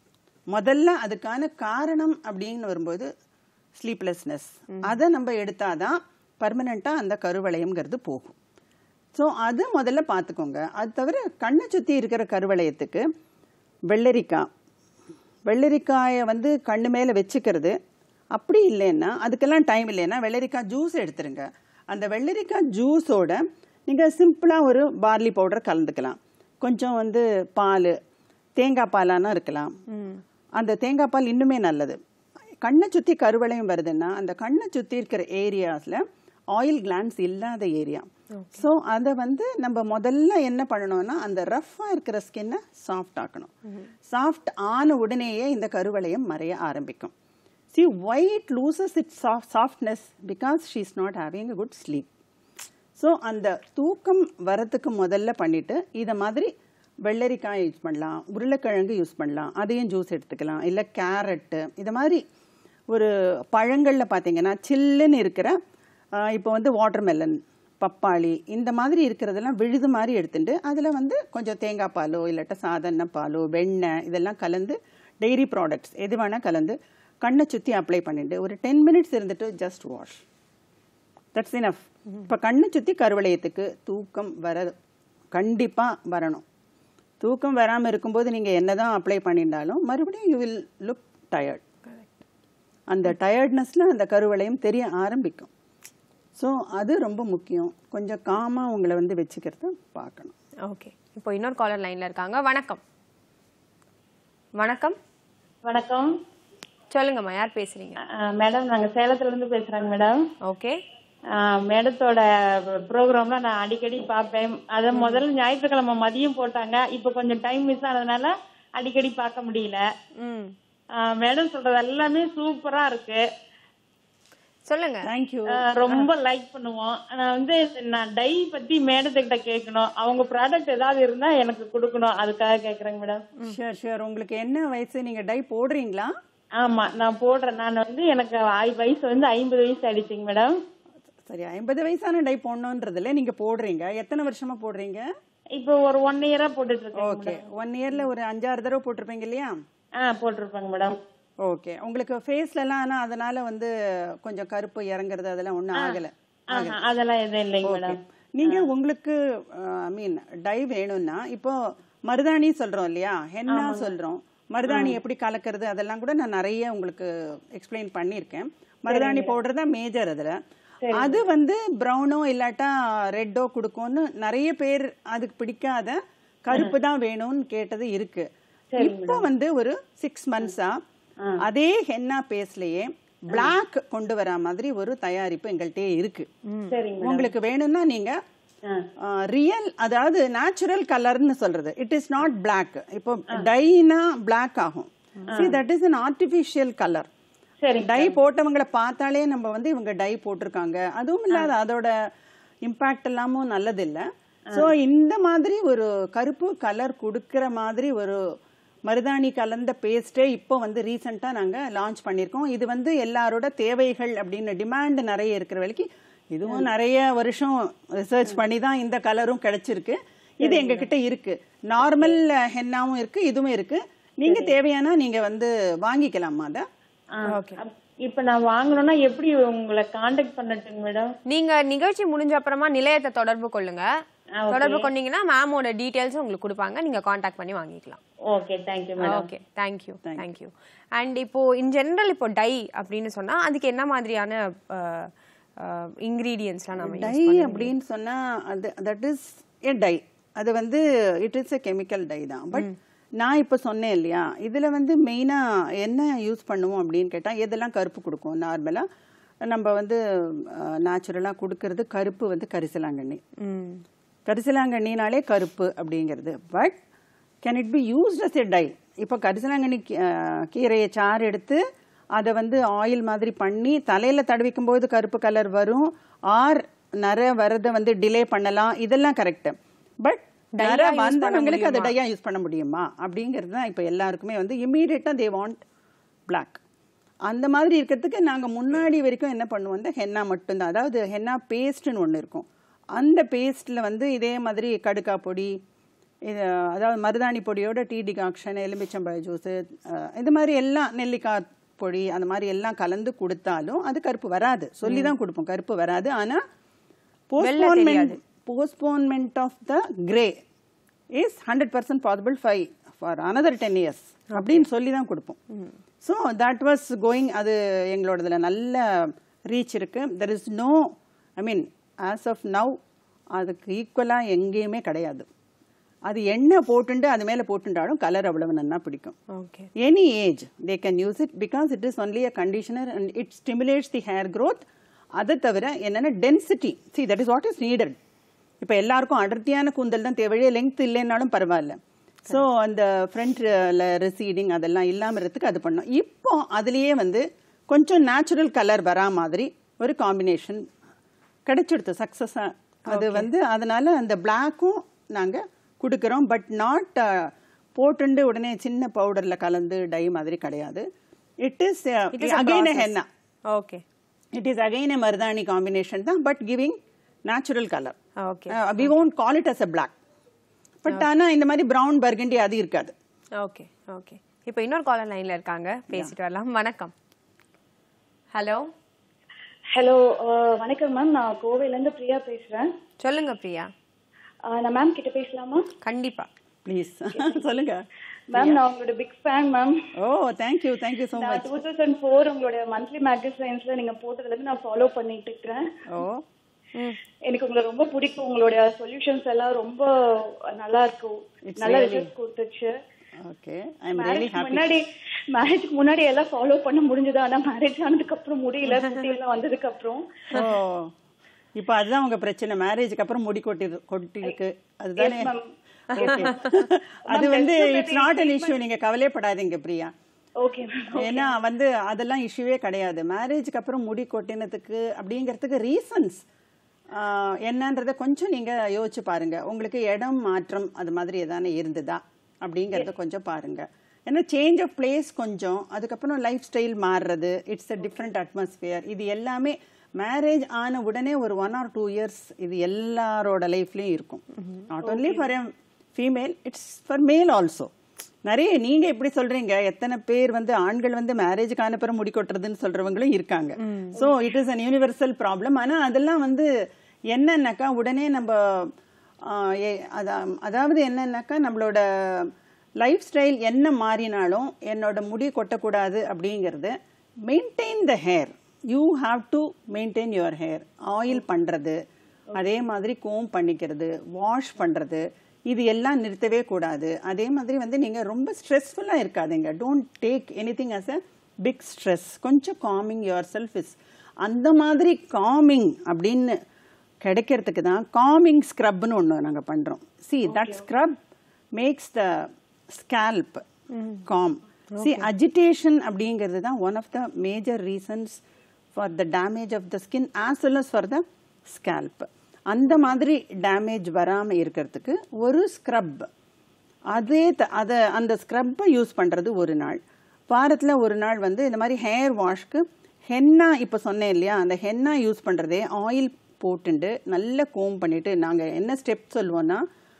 [SPEAKER 2] முதல்ல அதுக்கான காரணம் அப்படின்னு வரும்போது ஸ்லீப்லெஸ்னஸ் அதை நம்ம எடுத்தாதான் பர்மனண்டா அந்த கருவளையம்ங்கிறது போகும் ஸோ அது முதல்ல பார்த்துக்கோங்க அது தவிர கண்ணை சுற்றி இருக்கிற கருவளையத்துக்கு வெள்ளரிக்காய் வெள்ளரிக்காயை வந்து கண்ணு மேலே வச்சுக்கிறது அப்படி இல்லைன்னா அதுக்கெல்லாம் டைம் இல்லைன்னா வெள்ளரிக்காய் ஜூஸ் எடுத்துருங்க அந்த வெள்ளரிக்காய் ஜூஸோட நீங்கள் சிம்பிளாக ஒரு பார்லி பவுடர் கலந்துக்கலாம் கொஞ்சம் வந்து பால் தேங்காய் பாலானா இருக்கலாம் அந்த தேங்காய் பால் இன்னுமே நல்லது கண்ணை சுற்றி கருவளையம் வருதுன்னா அந்த கண்ணை சுற்றி இருக்கிற ஏரியாஸில் ஆயில் கிளான்ஸ் இல்லாத ஏரியா ஸோ அதை வந்து நம்ம முதல்ல என்ன பண்ணணும்னா அந்த ரஃப்பாக இருக்கிற ஸ்கின்னை சாஃப்ட் ஆக்கணும் சாஃப்ட் ஆன உடனேயே இந்த கருவளையம் மறைய ஆரம்பிக்கும் see white loses its softness because she is not having a good sleep so அந்த தூக்கம் வரத்துக்கு முதல்ல பண்ணிட்டு இதை மாதிரி வெள்ளரிக்காய் யூஸ் பண்ணலாம் உருளைக்கிழங்கு யூஸ் பண்ணலாம் அதையும் ஜூஸ் எடுத்துக்கலாம் இல்லை கேரட்டு இது மாதிரி ஒரு பழங்களில் பார்த்தீங்கன்னா சில்லுன்னு இருக்கிற ஆஹ், இப்போ வந்து வாட்டர்மெலன் பப்பாளி இந்த மாதிரி இருக்கிறதெல்லாம் விழுது மாதிரி எடுத்துட்டு அதில் வந்து கொஞ்சம் தேங்காய் பாலோ இல்லாட்ட சாதாரண பாலோ வெண்ணெய் இதெல்லாம் கலந்து டெய்ரி ப்ராடக்ட்ஸ் எது வேணால் கலந்து கண்ணை சுற்றி அப்ளை பண்ணிட்டு ஒரு டென் மினிட்ஸ் இருந்துட்டு ஜஸ்ட் வாஷ் தட்ஸ் இனஃப் இப்போ கண்ணை சுற்றி கருவளையத்துக்கு தூக்கம் வர கண்டிப்பாக வரணும் தூக்கம் வராமல் இருக்கும்போது நீங்கள் என்னதான் அப்ளை பண்ணியிருந்தாலும் மறுபடியும் யூ வில் லுக் டயர்ட் அந்த டயர்ட்னஸில் அந்த கருவளையம் தெரிய ஆரம்பிக்கும் ஸோ அது ரொம்ப முக்கியம் கொஞ்சம் காமாக உங்களை வந்து வச்சுக்கிறத பார்க்கணும்
[SPEAKER 1] ஓகே இப்போ இன்னொரு காலர் லைன்ல இருக்காங்க வணக்கம் வணக்கம்
[SPEAKER 4] வணக்கம்
[SPEAKER 1] சொல்லுங்கம்மா யார் பேசுறீங்க
[SPEAKER 4] மேடம் நாங்க சேலத்துல இருந்து பேசுறாங்க மேடம்
[SPEAKER 1] ஓகே
[SPEAKER 4] மேடத்தோட ப்ரோக்ராம்ல நான் அடிக்கடி பார்ப்பேன் அத முதல்ல ஞாயிற்றுக்கிழமை மதியம் போட்டாங்க இப்ப கொஞ்சம் டைம் மிஸ் ஆனதுனால அடிக்கடி பார்க்க முடியல
[SPEAKER 1] ம்
[SPEAKER 4] மேடம் சொல்றது எல்லாமே சூப்பரா இருக்கு
[SPEAKER 1] சொல்லுங்க
[SPEAKER 2] தேங்க்யூ
[SPEAKER 4] ஆஹ் ரொம்ப லைக் பண்ணுவோம் நான் வந்து நான் டை பத்தி மேடத்துக்கிட்ட கேட்கணும் அவங்க ப்ராடக்ட் ஏதாவது இருந்தா எனக்கு கொடுக்கணும் அதுக்காக கேக்குறேங்க மேடம்
[SPEAKER 2] ஷூர் ஷூர் உங்களுக்கு என்ன வயசு நீங்கள் டை போடுறீங்களா
[SPEAKER 4] ஆமா நான் போடுறேன் நான் வந்து எனக்கு ஐ- வயசு வந்து ஐம்பது வயசு ஆயிடுச்சுங்க மேடம்
[SPEAKER 2] சரி ஐம்பது வயசான டை போடணுன்றதுல நீங்கள் போடுறீங்க எத்தனை வருஷமா போடுறீங்க
[SPEAKER 4] இப்போ ஒரு ஒன் இயரா போட்டுட்டு இருக்கேன்
[SPEAKER 2] ஓகே ஒன் இயர்ல ஒரு அஞ்சாறு தடவை போட்டிருப்பீங்க இல்லையா
[SPEAKER 4] ஆ போட்டிருப்பேங்க மேடம்
[SPEAKER 2] ஓகே உங்களுக்கு ஃபேஸ்லலாம் ஆனால் அதனால வந்து கொஞ்சம் கருப்பு இறங்குறது அதெல்லாம் ஒன்றும் ஆகலை
[SPEAKER 4] ஆஹா, அதெல்லாம் எதுவும் இல்லைங்க மேடம்
[SPEAKER 2] நீங்க உங்களுக்கு ஐ மீன் டை வேணும்னா இப்போ மருதாணி சொல்றோம் இல்லையா ஹென்னா சொல்றோம் மருதாணி எப்படி கலக்கிறது அதெல்லாம் கூட நான் நிறைய உங்களுக்கு எக்ஸ்பிளைன் பண்ணியிருக்கேன் மருதாணி பவுடர் தான் மேஜர் அதுல அது வந்து ப்ரௌனோ இல்லாட்டா ரெட்டோ கொடுக்கும்னு நிறைய பேர் அதுக்கு பிடிக்காத கருப்பு தான் வேணும்னு கேட்டது இருக்கு இப்போ வந்து ஒரு சிக்ஸ் மந்த்ஸா அதே ஹென்னா பேஸ்லயே பிளாக் கொண்டு வர மாதிரி ஒரு தயாரிப்பு எங்கள்கிட்ட இருக்கு
[SPEAKER 4] சரிங்க
[SPEAKER 2] உங்களுக்கு வேணும்னா நீங்க
[SPEAKER 4] ஆ.
[SPEAKER 2] ரியல் அதாவது நேச்சுரல் கலர்னு சொல்றது இட் இஸ் நாட் பிளாக் இப்போ டைனா பிளாக் ஆகும் see தட் இஸ் an artificial கலர்
[SPEAKER 4] சரி
[SPEAKER 2] டை போட்டவங்களை பார்த்தாலே நம்ம வந்து இவங்க டை போட்டிருக்காங்க அதுவும் இல்லாத அதோட இம்பாக்ட் எல்லாமும் நல்லது இல்ல சோ இந்த மாதிரி ஒரு கருப்பு கலர் கொடுக்கிற மாதிரி ஒரு மருதாணி கலந்த பேஸ்டே இப்போ வந்து ரீசெண்டா நாங்க லான்ச் பண்ணியிருக்கோம் இது வந்து எல்லாரோட தேவைகள் அப்படின்னு டிமாண்ட் நிறைய இருக்கிற வரைக்கும் இதுவும் நிறைய வருஷம் ரிசர்ச் பண்ணி தான் இந்த கலரும் கிடைச்சிருக்கு இது எங்க கிட்ட இருக்கு நார்மல் ஹென்னாவும் இருக்கு இதுவும் இருக்கு நீங்க தேவையானா நீங்க வந்து வாங்கிக்கலாமா அதை
[SPEAKER 1] ஓகே
[SPEAKER 4] இப்ப நான் வாங்கணும்னா எப்படி உங்களை காண்டாக்ட் பண்ணட்டுங்க மேடம்
[SPEAKER 1] நீங்க நிகழ்ச்சி முடிஞ்ச அப்புறமா நிலையத்தை தொடர்பு கொள்ளுங்க
[SPEAKER 4] ஆ, okay.
[SPEAKER 1] தொடர்பு கொண்டீங்கன்னா மேமோட டீடைல்ஸ் உங்களுக்கு கொடுப்பாங்க நீங்க காண்டாக்ட் பண்ணி வாங்கிக்கலாம்
[SPEAKER 4] okay thank you madam
[SPEAKER 1] okay thank you thank you and இப்போ இன் ஜெனரல் இப்போ டை அப்படின்னு சொன்னா அதுக்கு என்ன மாதிரியான இன்கிரீடியன்ஸ்லாம் நம்ம
[SPEAKER 2] டை அப்படின்னு சொன்னா அது தட் இஸ் ஏ டை அது வந்து it is a chemical dye தான் பட் நான் இப்போ சொன்னேன் இல்லையா இதுல வந்து மெயினா என்ன யூஸ் பண்ணுவோம் அப்படின்னு கேட்டா எதெல்லாம் கருப்பு கொடுக்கும் நார்மலா நம்ம வந்து நேச்சுரலாக கொடுக்கறது கருப்பு வந்து கரிசலாங்கண்ணி
[SPEAKER 1] ம்
[SPEAKER 2] கரிசலாங்கண்ணினாலே கருப்பு அப்படிங்கிறது but can it be used as a dye இப்போ கரிசலாங்கண்ணி கீ- அஹ், கீரையை சாறு எடுத்து அதை வந்து ஆயில் மாதிரி பண்ணி தலையில தடவிக்கும் போது கருப்பு கலர் வரும் ஆர் நர வரதை வந்து டிலே பண்ணலாம் இதெல்லாம் கரெக்ட் பட்
[SPEAKER 1] Dye-ஆ
[SPEAKER 2] நர
[SPEAKER 1] use பண்ண
[SPEAKER 2] வந்தவங்களுக்கு அதை
[SPEAKER 1] முடியுமா?
[SPEAKER 2] டையா யூஸ் பண்ண முடியுமா அப்படிங்கிறது தான் இப்போ எல்லாருக்குமே வந்து இமீடியட்டா தே வாண்ட் பிளாக் அந்த மாதிரி இருக்கிறதுக்கு நாங்க முன்னாடி வரைக்கும் என்ன பண்ணுவோம் இந்த ஹென்னா மட்டும்தான் அதாவது ஹென்னா பேஸ்ட்னு ஒண்ணு இருக்கும் அந்த பேஸ்ட்ல வந்து இதே மாதிரி கடுக்கா பொடி இது அதாவது மருதாணி பொடியோட டீ டிகாக்ஷன் எலுமிச்சம்பழ ஜூஸ் இது மாதிரி எல்லாம் நெல்லிக்காய் பொடி அந்த மாதிரி எல்லாம் கலந்து கொடுத்தாலும் அது கருப்பு வராது சொல்லி தான் கொடுப்போம் கருப்பு வராது ஆனா postponement postponement of the grey is hundred percent possible five for another ten years அப்படின்னு சொல்லி தான் கொடுப்போம் ஸோ தட் வாஸ் கோயிங் அது எங்களோடதுல நல்ல ரீச் இருக்கு there is no I mean as of now அதுக்கு ஈக்குவலாக எங்கேயுமே கிடையாது அது எண்ணெய் போட்டுண்டு அது மேலே போட்டுண்டாலும் கலர் அவ்வளவு நன்னா பிடிக்கும்
[SPEAKER 1] okay
[SPEAKER 2] any age they can use it because it is only a conditioner and it stimulates the hair growth அதை தவிர என்னென்ன density see that is what is needed இப்போ எல்லாருக்கும் அடர்த்தியான கூந்தல் தான் தேவையே லெங்த் இல்லைன்னாலும் பரவாயில்ல ஸோ அந்த ஃப்ரண்ட்ல ரிசீடிங் அதெல்லாம் இல்லாமல் இருக்கிறதுக்கு அது பண்ணோம் இப்போ அதுலேயே வந்து கொஞ்சம் நேச்சுரல் கலர் வரா மாதிரி ஒரு காம்பினேஷன் கிடைச்சிடுது சக்ஸஸாக அது வந்து அதனால அந்த பிளாக்கும் நாங்கள் கொடுக்குறோம் பட் நாட் போட்டுண்டு உடனே சின்ன பவுடரில் கலந்து டை மாதிரி கிடையாது it is again henna
[SPEAKER 1] okay
[SPEAKER 2] it is again a மருதாணி காம்பினேஷன் தான் but giving natural colour
[SPEAKER 1] okay
[SPEAKER 2] we won't call it as a black but ஆனா இந்த மாதிரி பிரவுன் பர்கண்டி அது இருக்காது
[SPEAKER 1] ஓகே ஓகே இப்போ இன்னொரு காலர் லைன்ல இருக்காங்க பேசிட்டு வரலாம் வணக்கம் ஹலோ
[SPEAKER 5] ஹலோ வணக்கம் மேம் நான் கோவையிலேருந்து பிரியா பேசுகிறேன்
[SPEAKER 1] சொல்லுங்க பிரியா
[SPEAKER 5] நான் மேம் கிட்ட பேசலாமா
[SPEAKER 1] கண்டிப்பா
[SPEAKER 2] ப்ளீஸ் சொல்லுங்க
[SPEAKER 5] மேம் நான் உங்களோட big fan ma'am
[SPEAKER 2] oh thank you thank you so
[SPEAKER 5] நான்
[SPEAKER 2] மச்
[SPEAKER 5] டூ தௌசண்ட் ஃபோர் உங்களோட மந்த்லி மேகசைன்ஸ்ல நீங்க போட்டதுலேருந்து நான் ஃபாலோ பண்ணிட்டு இருக்கிறேன்
[SPEAKER 2] ஓ
[SPEAKER 5] எனக்கு உங்களை ரொம்ப பிடிக்கும் உங்களுடைய சொல்யூஷன்ஸ் எல்லாம் ரொம்ப நல்லா இருக்கும்
[SPEAKER 2] It's
[SPEAKER 5] நல்ல
[SPEAKER 2] really-
[SPEAKER 5] ரிசல்ட் கொடுத்துச்சு
[SPEAKER 2] okay I am really
[SPEAKER 5] marriage
[SPEAKER 2] happy
[SPEAKER 5] முன்னாடி மேரேஜ்க்கு முன்னாடி எல்லாம் ஃபாலோ பண்ண முடிஞ்சது ஆனா மேரேஜ் ஆனதுக்கு அப்புறம் முடியல குட்டி எல்லாம் வந்ததுக்கு அப்புறம்
[SPEAKER 2] ஓ இப்போ அதுதான் உங்க பிரச்சனை மேரேஜ்க்கு அப்புறம் முடி கொட்டி கொட்டி இருக்கு அதுதானே
[SPEAKER 5] Yes, ma'am.
[SPEAKER 2] Okay. அது வந்து இட்ஸ் நாட் அன் இஷ்யூ நீங்க கவலைப்படாதீங்க பிரியா
[SPEAKER 5] ஓகே மேம்
[SPEAKER 2] ஏன்னா வந்து அதெல்லாம் இஷ்யூவே கிடையாது மேரேஜ்க்கு அப்புறம் முடி கொட்டினதுக்கு அப்படிங்கிறதுக்கு ரீசன்ஸ் என்னன்றத கொஞ்சம் நீங்க யோசிச்சு பாருங்க உங்களுக்கு இடம் மாற்றம் அது மாதிரி எதானே இருந்ததா அப்படிங்கறத கொஞ்சம் பாருங்க ஏன்னா சேஞ்ச் ஆஃப் பிளேஸ் கொஞ்சம் அதுக்கப்புறம் லைஃப் ஸ்டைல் மாறுறது இட்ஸ் அ டிஃப்ரெண்ட் அட்மாஸ்பியர் இது எல்லாமே மேரேஜ் ஆன உடனே ஒரு ஒன் ஆர் டூ இயர்ஸ் இது எல்லாரோட லைஃப்லயும் இருக்கும் not only for a female it's for male also நிறைய நீங்க எப்படி சொல்றீங்க எத்தனை பேர் வந்து ஆண்கள் வந்து மேரேஜுக்கு அனுப்புறம் முடி கொட்டுறதுன்னு சொல்றவங்களும் இருக்காங்க so it is an universal problem ஆனா அதெல்லாம் வந்து என்னன்னாக்கா உடனே நம்ம ஆஹ், ஏ- அதா- அதாவது என்னன்னாக்கா நம்மளோட லைஃப் ஸ்டைல் என்ன மாறினாலும் என்னோட முடி கொட்டக்கூடாது அப்படிங்கிறது maintain the hair you have to maintain your hair oil பண்றது அதே மாதிரி கோம் பண்ணிக்கிறது வாஷ் பண்றது இது எல்லாம் நிறுத்தவே கூடாது அதே மாதிரி வந்து நீங்க ரொம்ப ஸ்ட்ரெஸ்ஃபுல்லா இருக்காதீங்க don't take anything as a big stress கொஞ்சம் காமிங் யுவர் செல்ஃப் இஸ் அந்த மாதிரி காமிங் அப்படின்னு கிடைக்கிறதுக்கு தான் காமிங் ஸ்க்ரப்னு ஒன்று நாங்க பண்றோம் see that scrub makes the scalp calm see agitation அப்படிங்கிறது தான் one of the major reasons for the damage of the skin as well as for the scalp அந்த மாதிரி டேமேஜ் வராமல் இருக்கிறதுக்கு ஒரு ஸ்க்ரப் அதே த- அதை அந்த ஸ்க்ரப்பை யூஸ் பண்ணுறது ஒரு நாள் வாரத்தில் ஒரு நாள் வந்து இந்த மாதிரி ஹேர் வாஷ்க்கு ஹென்னா இப்போ சொன்னேன் இல்லையா அந்த ஹென்னா யூஸ் பண்ணுறதே ஆயில் போட்டுண்டு நல்லா கோம் பண்ணிட்டு நாங்கள் என்ன ஸ்டெப் சொல்லுவோன்னா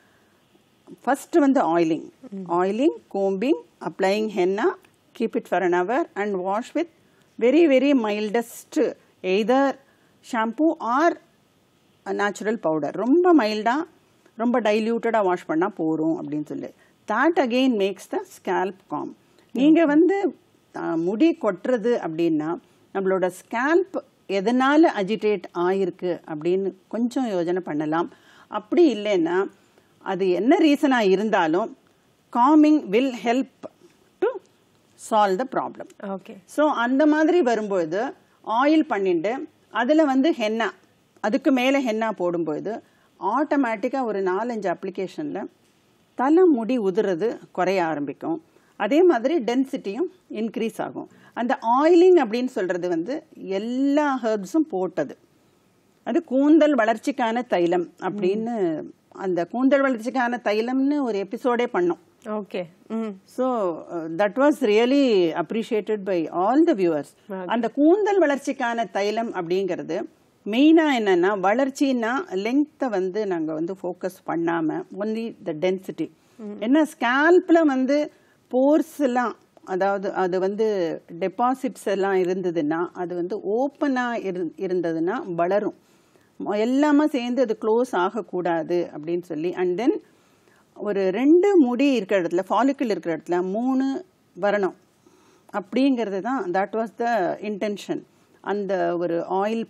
[SPEAKER 2] ஃபர்ஸ்ட் வந்து oiling oiling combing applying henna keep it for an hour and wash with very very mildest either shampoo or natural powder ரொம்ப மைல்டாக ரொம்ப டைல்யூட்டடாக வாஷ் பண்ணால் போரும் அப்படின்னு சொல்லி that again makes the scalp calm நீங்கள் வந்து அஹ், முடி கொட்டுறது அப்படின்னா நம்மளோட ஸ்கேல்ப் எதனால் அஜிடேட் ஆயிருக்கு அப்படின்னு கொஞ்சம் யோஜனை பண்ணலாம் அப்படி இல்லைன்னா அது என்ன ரீசனாக இருந்தாலும் calming will help to solve the problem
[SPEAKER 1] okay
[SPEAKER 2] so அந்த மாதிரி வரும்பொழுது ஆயில் பண்ணிட்டு அதில் வந்து ஹென்னா அதுக்கு மேலே ஹென்னா போடும்பொழுது ஆட்டோமேட்டிக்காக ஒரு நாலஞ்சு அப்ளிகேஷனில் தலை முடி உதுறது குறைய ஆரம்பிக்கும் அதே மாதிரி டென்சிட்டியும் இன்க்ரீஸ் ஆகும் அந்த ஆயிலிங் அப்படின்னு சொல்கிறது வந்து எல்லா ஹெர்ப்ஸும் போட்டது அது கூந்தல் வளர்ச்சிக்கான தைலம் அப்படின்னு அந்த கூந்தல் வளர்ச்சிக்கான தைலம்னு ஒரு எபிசோடே பண்ணோம்
[SPEAKER 1] okay hmm
[SPEAKER 2] so that was really appreciated by all the viewers அந்த கூந்தல் வளர்ச்சிக்கான தைலம் அப்படிங்கிறது மெயினாக என்னன்னா வளர்ச்சின்னா லெங்க்த்தை வந்து நாங்கள் வந்து ஃபோக்கஸ் பண்ணாமல் ஒன்லி த டென்சிட்டி ஏன்னா ஸ்கேல்பில் வந்து போர்ஸ் எல்லாம் அதாவது அது வந்து டெபாசிட்ஸ் எல்லாம் இருந்ததுன்னா அது வந்து ஓப்பனாக இருந்ததுன்னா வளரும் மொ- எல்லாமே சேர்ந்து அது க்ளோஸ் ஆகக்கூடாது அப்படின்னு சொல்லி அண்ட் தென் ஒரு ரெண்டு முடி இருக்கிற இடத்துல ஃபாலிக்கிள் இருக்கிற இடத்துல மூணு வரணும் அப்படிங்கிறது தான் தட் வாஸ் த இன்டென்ஷன் அந்த ஒரு ஆயில்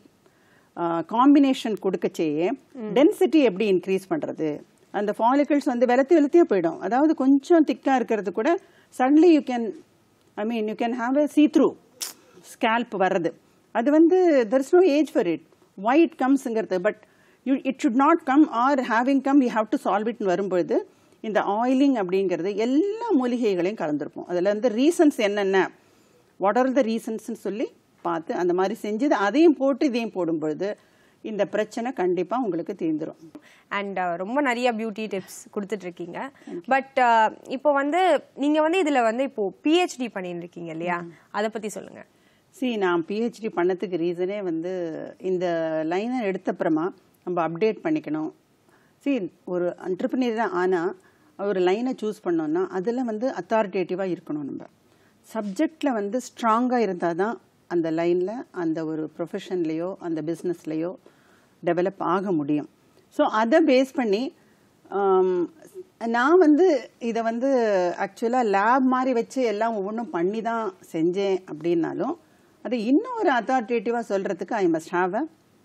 [SPEAKER 2] காம்பினேஷன் கொடுக்கச்சேயே டென்சிட்டி எப்படி இன்க்ரீஸ் பண்ணுறது அந்த ஃபாலிக்கிள்ஸ் வந்து வெளுத்து வெளுத்தியே போயிடும் அதாவது கொஞ்சம் திக்காக இருக்கிறது கூட suddenly you can I mean you can have a see through scalp வர்றது அது வந்து there is no age for it why it கம்ஸுங்கிறது but you it should not come or having come you have to solve இட்னு வரும்பொழுது இந்த oiling அப்படிங்கிறது எல்லா மூலிகைகளையும் கலந்துருக்கும் அதில் வந்து ரீசன்ஸ் என்னென்ன வாட் ஆர் த ரீசன்ஸ்னு சொல்லி பார்த்து அந்த மாதிரி செஞ்சது அதையும் போட்டு இதையும் போடும்பொழுது இந்த பிரச்சனை கண்டிப்பாக உங்களுக்கு தீர்ந்துரும்
[SPEAKER 1] அண்ட் ரொம்ப நிறைய பியூட்டி டிப்ஸ் கொடுத்துட்டு இருக்கீங்க பட் இப்போ வந்து நீங்க வந்து இதுல வந்து இப்போ பிஹெச்டி பண்ணிட்டு இருக்கீங்க இல்லையா அதை பத்தி சொல்லுங்க
[SPEAKER 2] சி நான் பிஹெச்டி பண்ணதுக்கு ரீசனே வந்து இந்த லைனை எடுத்தப்புறமா நம்ம அப்டேட் பண்ணிக்கணும் சி ஒரு அண்டர்பிரினியராக ஆனால் ஒரு லைனை சூஸ் பண்ணோம்னா அதில் வந்து அத்தாரிட்டேட்டிவாக இருக்கணும் நம்ம சப்ஜெக்டில் வந்து ஸ்ட்ராங்காக இருந்தால் தான் அந்த லைனில் அந்த ஒரு ப்ரொஃபஷன்லேயோ அந்த பிஸ்னஸ்லேயோ டெவலப் ஆக முடியும் ஸோ அதை பேஸ் பண்ணி ஆம், நான் வந்து இதை வந்து ஆக்சுவலாக லேப் மாதிரி வச்சு எல்லாம் ஒவ்வொன்றும் பண்ணி தான் செஞ்சேன் அப்படின்னாலும் அது இன்னும் ஒரு அத்தாரிட்டேட்டிவாக சொல்கிறதுக்கு I must have a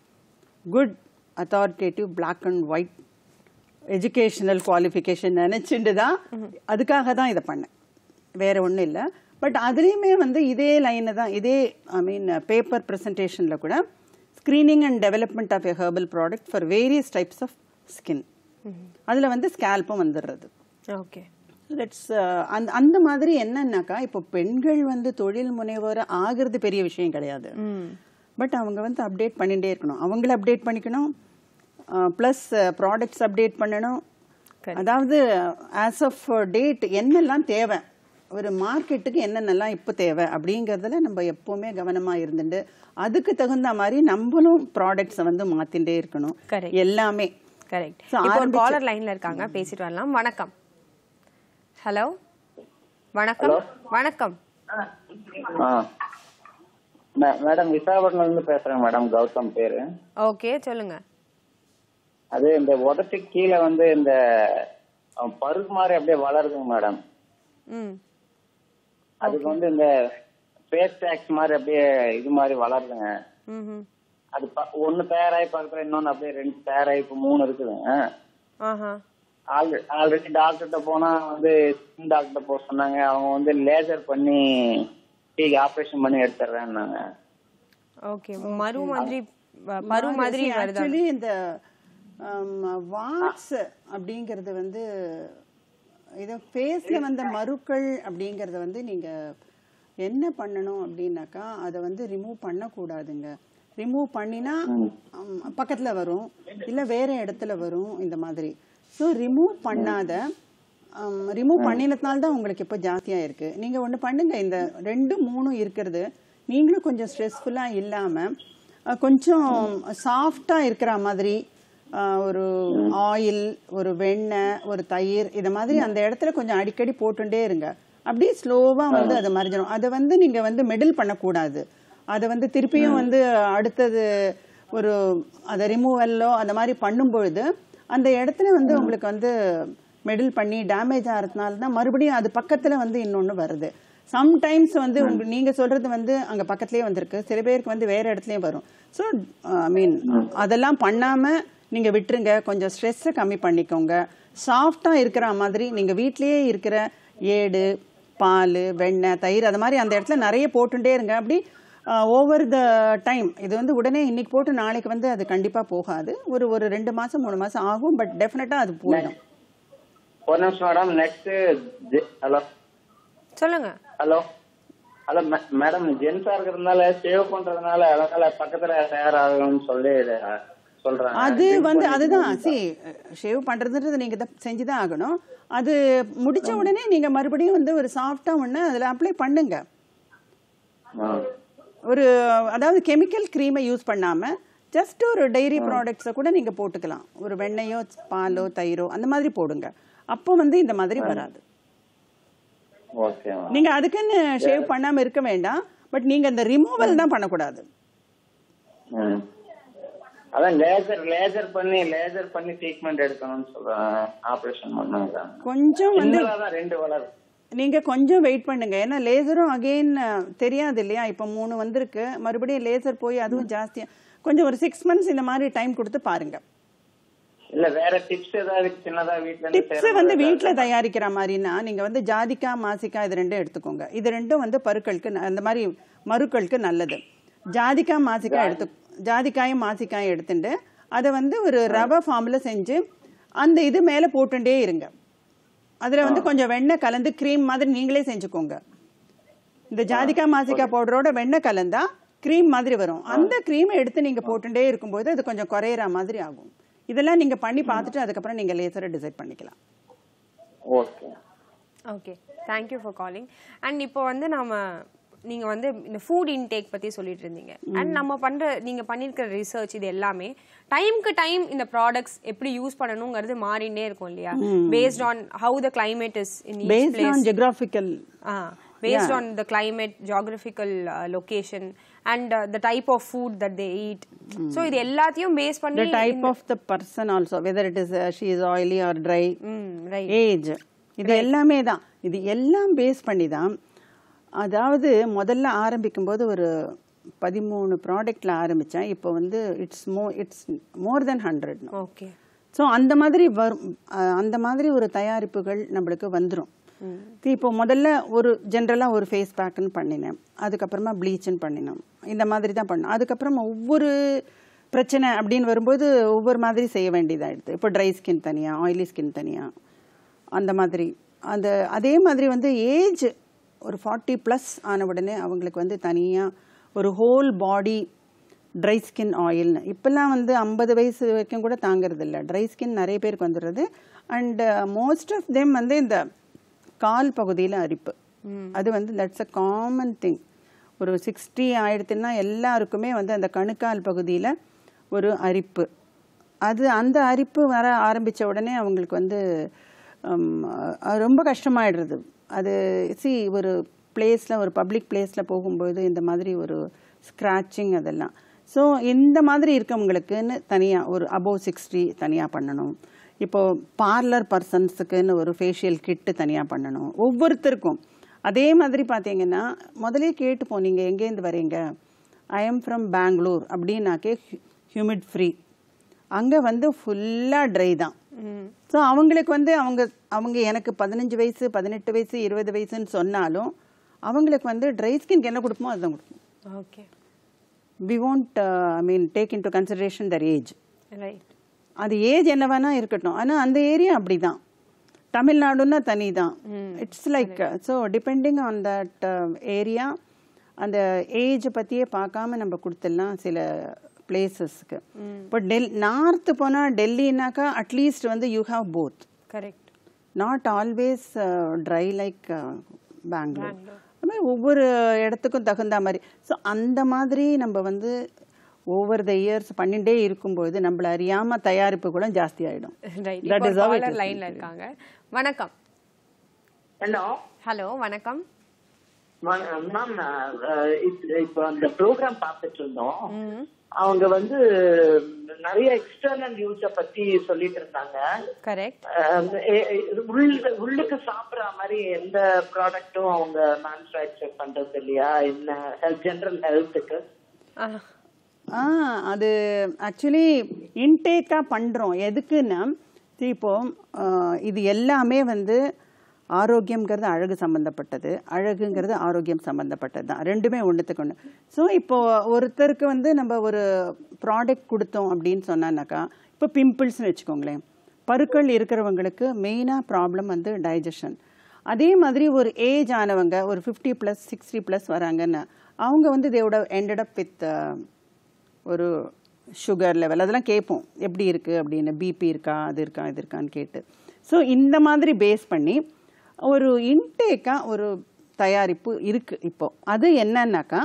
[SPEAKER 2] good authoritative black and white educational qualification நினச்சிட்டு தான் அதுக்காக தான் இதை பண்ணேன் வேற ஒன்றும் இல்லை பட் அதுலேயுமே வந்து இதே லைனை தான் இதே ஐ மீன் பேப்பர் ப்ரெசன்டேஷனில் கூட screening and development of a herbal product for various types of skin அதில் வந்து ஸ்கேல்ப்பும் வந்துடுறது
[SPEAKER 1] ஓகே
[SPEAKER 2] தட்ஸ் அந்த அந்த மாதிரி என்னன்னாக்கா இப்போ பெண்கள் வந்து தொழில் முனைவோர் ஆகிறது பெரிய விஷயம் கிடையாது பட் அவங்க வந்து அப்டேட் பண்ணிகிட்டே இருக்கணும் அவங்கள அப்டேட் பண்ணிக்கணும் ப்ளஸ் ப்ராடக்ட்ஸ் அப்டேட் பண்ணணும் அதாவது ஆஸ் ஆஃப் டேட் என்னெல்லாம் தேவை ஒரு மார்க்கெட்டுக்கு என்னென்னலாம் இப்போ தேவை அப்படிங்கிறதுல நம்ம எப்போவுமே கவனமாக இருந்துட்டு அதுக்கு தகுந்த மாதிரி நம்மளும் ப்ராடக்ட்ஸை வந்து மாற்றிட்டே இருக்கணும்
[SPEAKER 1] Correct.
[SPEAKER 2] எல்லாமே
[SPEAKER 1] கரெக்ட்
[SPEAKER 2] So,
[SPEAKER 1] இப்போ ஒரு
[SPEAKER 2] ஆரம்பிச்சு-
[SPEAKER 1] காலர் லைன்ல இருக்காங்க பேசிட்டு வரலாம் வணக்கம் ஹலோ வணக்கம் வணக்கம்
[SPEAKER 6] ஆ மே- மேடம் விசாகப்பட்டினம் இருந்து பேசுறேன் மேடம் கௌதம் பேரு
[SPEAKER 1] ஓகே சொல்லுங்க
[SPEAKER 6] அது இந்த உதட்டுக்கு கீழே வந்து இந்த அஹ், பருக்கு மாதிரி அப்படியே வளருதுங்க மேடம்
[SPEAKER 1] ம்
[SPEAKER 6] அதுக்கு வந்து இந்த ஃபேஸ் டேக்ஸ் மாதிரி அப்படியே இது மாதிரி வளருதுங்க
[SPEAKER 1] ம்
[SPEAKER 6] அது ப- ஒண்ணு தயாராகி பக்கத்துல இன்னொன்னு அப்படியே ரெண்டு தயாராகி இப்ப மூணு இருக்குதுங்க
[SPEAKER 1] ஆஹா
[SPEAKER 6] ஆல்ரெடி டாக்டர்கிட்ட போனா வந்து ஸ்கின் டாக்டர் போக சொன்னாங்க அவங்க வந்து லேசர் பண்ணி ஆபரேஷன் பண்ணி எடுத்துறேன்னாங்க
[SPEAKER 1] ஓகே மறு மாதிரி வ- பரு மாதிரி வருதா
[SPEAKER 2] ஆக்சுவலி இந்த வாட்ஸ் அப்படிங்கிறது வந்து இதை ஃபேஸில் வந்த மருக்கள் அப்படிங்கிறத வந்து நீங்கள் என்ன பண்ணணும் அப்படின்னாக்கா அதை வந்து ரிமூவ் பண்ணக்கூடாதுங்க ரிமூவ் பண்ணினா பக்கத்தில் வரும் இல்லை வேற இடத்துல வரும் இந்த மாதிரி ஸோ ரிமூவ் பண்ணாத ரிமூவ் பண்ணினதுனால தான் உங்களுக்கு இப்போ ஜாஸ்தியாக இருக்குது நீங்கள் ஒன்று பண்ணுங்க இந்த ரெண்டு மூணும் இருக்கிறது நீங்களும் கொஞ்சம் ஸ்ட்ரெஸ்ஃபுல்லாக இல்லாமல் கொஞ்சம் சாஃப்டாக இருக்கிற மாதிரி அஹ், ஒரு ஆயில் ஒரு வெண்ணெய் ஒரு தயிர் இதை மாதிரி அந்த இடத்துல கொஞ்சம் அடிக்கடி போட்டுட்டே இருங்க அப்படியே ஸ்லோவாக வந்து அதை மறைஞ்சிடும் அதை வந்து நீங்கள் வந்து மெடில் பண்ணக்கூடாது அதை வந்து திருப்பியும் வந்து அடுத்தது ஒரு அதை ரிமூவல்லோ அந்த மாதிரி பண்ணும்பொழுது அந்த இடத்துல வந்து உங்களுக்கு வந்து மெடில் பண்ணி டேமேஜ் ஆகிறதுனால தான் மறுபடியும் அது பக்கத்தில் வந்து இன்னொன்று வருது சம்டைம்ஸ் வந்து உங்க நீங்கள் சொல்கிறது வந்து அங்கே பக்கத்துலேயே வந்திருக்கு சில பேருக்கு வந்து வேறு இடத்துலையும் வரும் ஸோ ஐ மீன் அதெல்லாம் பண்ணாமல் நீங்கள் விட்டுருங்க கொஞ்சம் ஸ்ட்ரெஸ்ஸை கம்மி பண்ணிக்கோங்க சாஃப்டாக இருக்கிற மாதிரி நீங்கள் வீட்டிலேயே இருக்கிற ஏடு பால் வெண்ணெய் தயிர் அது மாதிரி அந்த இடத்துல நிறைய போட்டுட்டே இருங்க அப்படி ஓவர் த டைம் இது வந்து உடனே இன்னைக்கு போட்டு நாளைக்கு வந்து அது கண்டிப்பாக போகாது ஒரு ஒரு ரெண்டு மாதம் மூணு மாதம் ஆகும் பட் டெஃபினட்டாக அது போயிடும்
[SPEAKER 6] ஒரு நிமிஷம் மேடம் நெக்ஸ்ட் ஹலோ
[SPEAKER 1] சொல்லுங்க
[SPEAKER 6] ஹலோ ஹலோ மேடம் ஜென்ஸா இருக்கிறதுனால சேவ் பண்றதுனால அதனால பக்கத்துல தயாராகணும்னு சொல்லி அஹ், சொல்றாங்க
[SPEAKER 2] அது வந்து அதுதான் சி ஷேவ் பண்றதுன்றது நீங்க தான் செஞ்சு தான் ஆகணும் அது முடிச்ச உடனே நீங்க மறுபடியும் வந்து ஒரு சாஃப்டா ஒண்ணு அதுல அப்ளை பண்ணுங்க
[SPEAKER 6] ஆ.
[SPEAKER 2] ஒரு அதாவது கெமிக்கல் க்ரீமை யூஸ் பண்ணாம ஜஸ்ட் ஒரு டைரி ப்ராடக்ட்ஸை கூட நீங்க போட்டுக்கலாம் ஒரு வெண்ணெயோ பாலோ தயிரோ அந்த மாதிரி போடுங்க அப்போ வந்து இந்த மாதிரி வராது
[SPEAKER 6] ஓகே மேம்
[SPEAKER 2] நீங்க அதுக்குன்னு ஷேவ் பண்ணாம இருக்க வேண்டாம் பட் நீங்க அந்த ரிமூவல் தான் பண்ணக்கூடாது
[SPEAKER 6] ம். அதான் லேசர் லேசர் பண்ணி லேசர் பண்ணி ட்ரீட்மெண்ட் எடுக்கணும்னு சொல்றாங்க ஆபரேஷன் பண்ணாங்க
[SPEAKER 2] கொஞ்சம் வந்து
[SPEAKER 6] தான் ரெண்டு வளரும்
[SPEAKER 2] நீங்க கொஞ்சம் வெயிட் பண்ணுங்க ஏன்னா லேசரும் அகைன் தெரியாது இல்லையா இப்போ மூணு வந்திருக்கு மறுபடியும் லேசர் போய் அதுவும் ஜாஸ்தியா கொஞ்சம் ஒரு சிக்ஸ் மந்த்ஸ் இந்த மாதிரி டைம் கொடுத்து பாருங்க
[SPEAKER 6] இல்ல வேற டிப்ஸ் ஏதாவது சின்னதா வீட்ல இருந்து
[SPEAKER 2] டிப்ஸ்
[SPEAKER 6] செய்ற
[SPEAKER 2] வந்து
[SPEAKER 6] மாதிரி
[SPEAKER 2] வீட்டில் தயாரிக்கிற மாதிரினா நீங்க வந்து ஜாதிக்காய் மாசிக்காய் இது ரெண்டும் எடுத்துக்கோங்க இது ரெண்டும் வந்து பருக்களுக்கு ந- அந்த மாதிரி மருக்களுக்கு நல்லது ஜாதிக்காய் மாசிக்காய் எடுத்து ஜாதிக்காயும் மாசிக்காயும் எடுத்துட்டு அதை வந்து ஒரு ரவை ஃபார்மில் செஞ்சு அந்த இது மேலே போட்டுட்டே இருங்க அதில் வந்து கொஞ்சம் வெண்ணெய் கலந்து க்ரீம் மாதிரி நீங்களே செஞ்சுக்கோங்க இந்த ஜாதிக்காய் மாசிக்காய் பவுடரோட வெண்ணெய் கலந்தா க்ரீம் மாதிரி வரும் அந்த க்ரீமை எடுத்து நீங்க போட்டுட்டே இருக்கும்போது அது கொஞ்சம் குறையிற மாதிரி ஆகும் இதெல்லாம் நீங்க பண்ணி பார்த்துட்டு அதுக்கப்புறம் நீங்க லேசரை டிசைட் பண்ணிக்கலாம்
[SPEAKER 6] okay
[SPEAKER 1] okay thank you for calling and இப்போ வந்து நாம நீங்க வந்து இந்த ஃபுட் இன்டேக் பத்தி சொல்லிட்டு இருந்தீங்க அண்ட் நம்ம பண்ற நீங்க பண்ணிருக்கிற ரிசர்ச் இது எல்லாமே டைம்க்கு டைம் இந்த ப்ராடக்ட்ஸ் எப்படி யூஸ் பண்ணணுங்கிறது மாறினே இருக்கும் இல்லையா based on how the climate is in
[SPEAKER 2] based on geographical
[SPEAKER 1] based on the climate geographical uh, location and uh, the type of food that they eat so இது எல்லாத்தையும் பேஸ்
[SPEAKER 2] the
[SPEAKER 1] பண்ணி
[SPEAKER 2] type of the person also whether it is uh, she is oily or dry
[SPEAKER 1] hmm right
[SPEAKER 2] age இது எல்லாமே தான் இது எல்லாம் base பண்ணி தான் அதாவது முதல்ல ஆரம்பிக்கும் போது ஒரு பதிமூணு ப்ராடக்ட்ல ஆரம்பிச்சேன் இப்போ வந்து இட்ஸ் மோ it's more than hundred
[SPEAKER 1] okay
[SPEAKER 2] so அந்த மாதிரி வரும் அஹ் அந்த மாதிரி ஒரு தயாரிப்புகள் நம்மளுக்கு வந்துடும் இப்போ முதல்ல ஒரு ஜென்ரலாக ஒரு ஃபேஸ் பேக்குன்னு பண்ணினேன் அதுக்கப்புறமா ப்ளீச்சுன்னு பண்ணினோம் இந்த மாதிரி தான் பண்ணோம் அதுக்கப்புறமா ஒவ்வொரு பிரச்சனை அப்படின்னு வரும்போது ஒவ்வொரு மாதிரி செய்ய வேண்டியதாகிடுது இப்போ ட்ரை ஸ்கின் தனியாக ஆயிலி ஸ்கின் தனியாக அந்த மாதிரி அந்த அதே மாதிரி வந்து ஏஜ் ஒரு ஃபார்ட்டி ப்ளஸ் ஆன உடனே அவங்களுக்கு வந்து தனியாக ஒரு ஹோல் பாடி ட்ரை ஸ்கின் ஆயில்னு இப்போல்லாம் வந்து ஐம்பது வயசு வரைக்கும் கூட தாங்கிறது இல்லை ட்ரை ஸ்கின் நிறைய பேருக்கு வந்துடுறது அண்ட் மோஸ்ட் ஆஃப் தெம் வந்து இந்த கால் பகுதியில் அரிப்பு அது வந்து தட்ஸ் அ காமன் திங் ஒரு சிக்ஸ்டி ஆயிடுத்துன்னா எல்லாருக்குமே வந்து அந்த கணுக்கால் பகுதியில் ஒரு அரிப்பு அது அந்த அரிப்பு வர ஆரம்பித்த உடனே அவங்களுக்கு வந்து ஹம், அஹ் ரொம்ப கஷ்டமாயிடுறது அது சி ஒரு பிளேஸில் ஒரு பப்ளிக் பிளேஸில் போகும்போது இந்த மாதிரி ஒரு ஸ்க்ராச்சிங் அதெல்லாம் ஸோ இந்த மாதிரி இருக்கவங்களுக்குன்னு தனியாக ஒரு அபோவ் சிக்ஸ்டி தனியாக பண்ணணும் இப்போ பார்லர் பர்சன்ஸுக்குன்னு ஒரு ஃபேஷியல் கிட்டு தனியாக பண்ணணும் ஒவ்வொருத்தருக்கும் அதே மாதிரி பார்த்தீங்கன்னா முதலே கேட்டு போனீங்க எங்கேருந்து வரீங்க ஐ எம் ஃப்ரம் பெங்களூர் அப்படின்னாக்கே ஹியூமிட் ஃப்ரீ அங்கே வந்து ஃபுல்லாக ட்ரை தான் ஸோ அவங்களுக்கு வந்து அவங்க அவங்க எனக்கு பதினஞ்சு வயசு பதினெட்டு வயசு இருபது வயசுன்னு சொன்னாலும் அவங்களுக்கு வந்து ட்ரை ஸ்கின்க்கு என்ன கொடுப்போமோ அதுதான் கொடுப்போம்
[SPEAKER 1] okay
[SPEAKER 2] we won't I mean take into consideration their age
[SPEAKER 1] right
[SPEAKER 2] அது ஏஜ் என்ன வேணா இருக்கட்டும் ஆனால் அந்த ஏரியா அப்படிதான் தமிழ்நாடுன்னா தனி தான் it's like so depending on that area அந்த ஏஜ் பற்றியே பார்க்காம நம்ம கொடுத்துடலாம் சில பிளேசஸ்க்கு இப்போ டெல் நார்த்து போனால் டெல்லினாக்கா அட்லீஸ்ட் வந்து you have both
[SPEAKER 1] correct
[SPEAKER 2] not always dry like Bangalore அது மாதிரி ஒவ்வொரு இடத்துக்கும் தகுந்த மாதிரி ஸோ அந்த மாதிரி நம்ம வந்து ஓவர் த இயர்ஸ் பண்ணிட்டே இருக்கும்போது நம்மள அறியாம தயாரிப்பு கூட ஜாஸ்தி ஆயிடும்
[SPEAKER 1] right
[SPEAKER 2] That is how it
[SPEAKER 1] caller
[SPEAKER 2] is.
[SPEAKER 1] லைன்ல இருக்காங்க வணக்கம்
[SPEAKER 7] ஹலோ
[SPEAKER 1] ஹலோ வணக்கம்
[SPEAKER 7] மேம் இப்போ அந்த ப்ரோக்ராம் பார்த்துட்டு இருந்தோம் அவங்க வந்து நிறைய எக்ஸ்டர்னல் யூஸ பத்தி சொல்லிட்டு இருந்தாங்க
[SPEAKER 1] கரெக்ட்
[SPEAKER 7] அஹ், எ- எ- உள்ள- உள்ளுக்கு சாப்பிடுற மாதிரி எந்த ப்ராடக்ட்டும் அவங்க மேனுஃபேக்சர் பண்றது இல்லையா என்ன ஜெனரல் ஹெல்த்துக்கு
[SPEAKER 2] ஆ அது ஆக்சுவலி இன்டேக்காக பண்ணுறோம் எதுக்குன்னா see, இப்போ ஆ, இது எல்லாமே வந்து ஆரோக்கியம்ங்கிறது அழகு சம்மந்தப்பட்டது அழகுங்கிறது ஆரோக்கியம் சம்மந்தப்பட்டது தான் ரெண்டுமே ஒன்றுத்துக்கு ஒன்று ஸோ இப்போ ஒருத்தருக்கு வந்து நம்ம ஒரு ப்ராடக்ட் கொடுத்தோம் அப்படின்னு சொன்னானாக்கா இப்போ பிம்பிள்ஸ்னு வச்சுக்கோங்களேன் பருக்கள் இருக்கிறவங்களுக்கு மெயினாக ப்ராப்ளம் வந்து டைஜஷன் அதே மாதிரி ஒரு ஏஜ் ஆனவங்க ஒரு ஃபிஃப்டி ப்ளஸ் சிக்ஸ்டி ப்ளஸ் வராங்கன்னு அவங்க வந்து தேவோட ended up வித் ஒரு சுகர் லெவல் அதெல்லாம் கேட்போம் எப்படி இருக்குது அப்படின்னு பிபி இருக்கா அது இருக்கா இது இருக்கான்னு கேட்டு ஸோ இந்த மாதிரி பேஸ் பண்ணி ஒரு இன்டேக்காக ஒரு தயாரிப்பு இருக்குது இப்போ அது என்னன்னாக்கா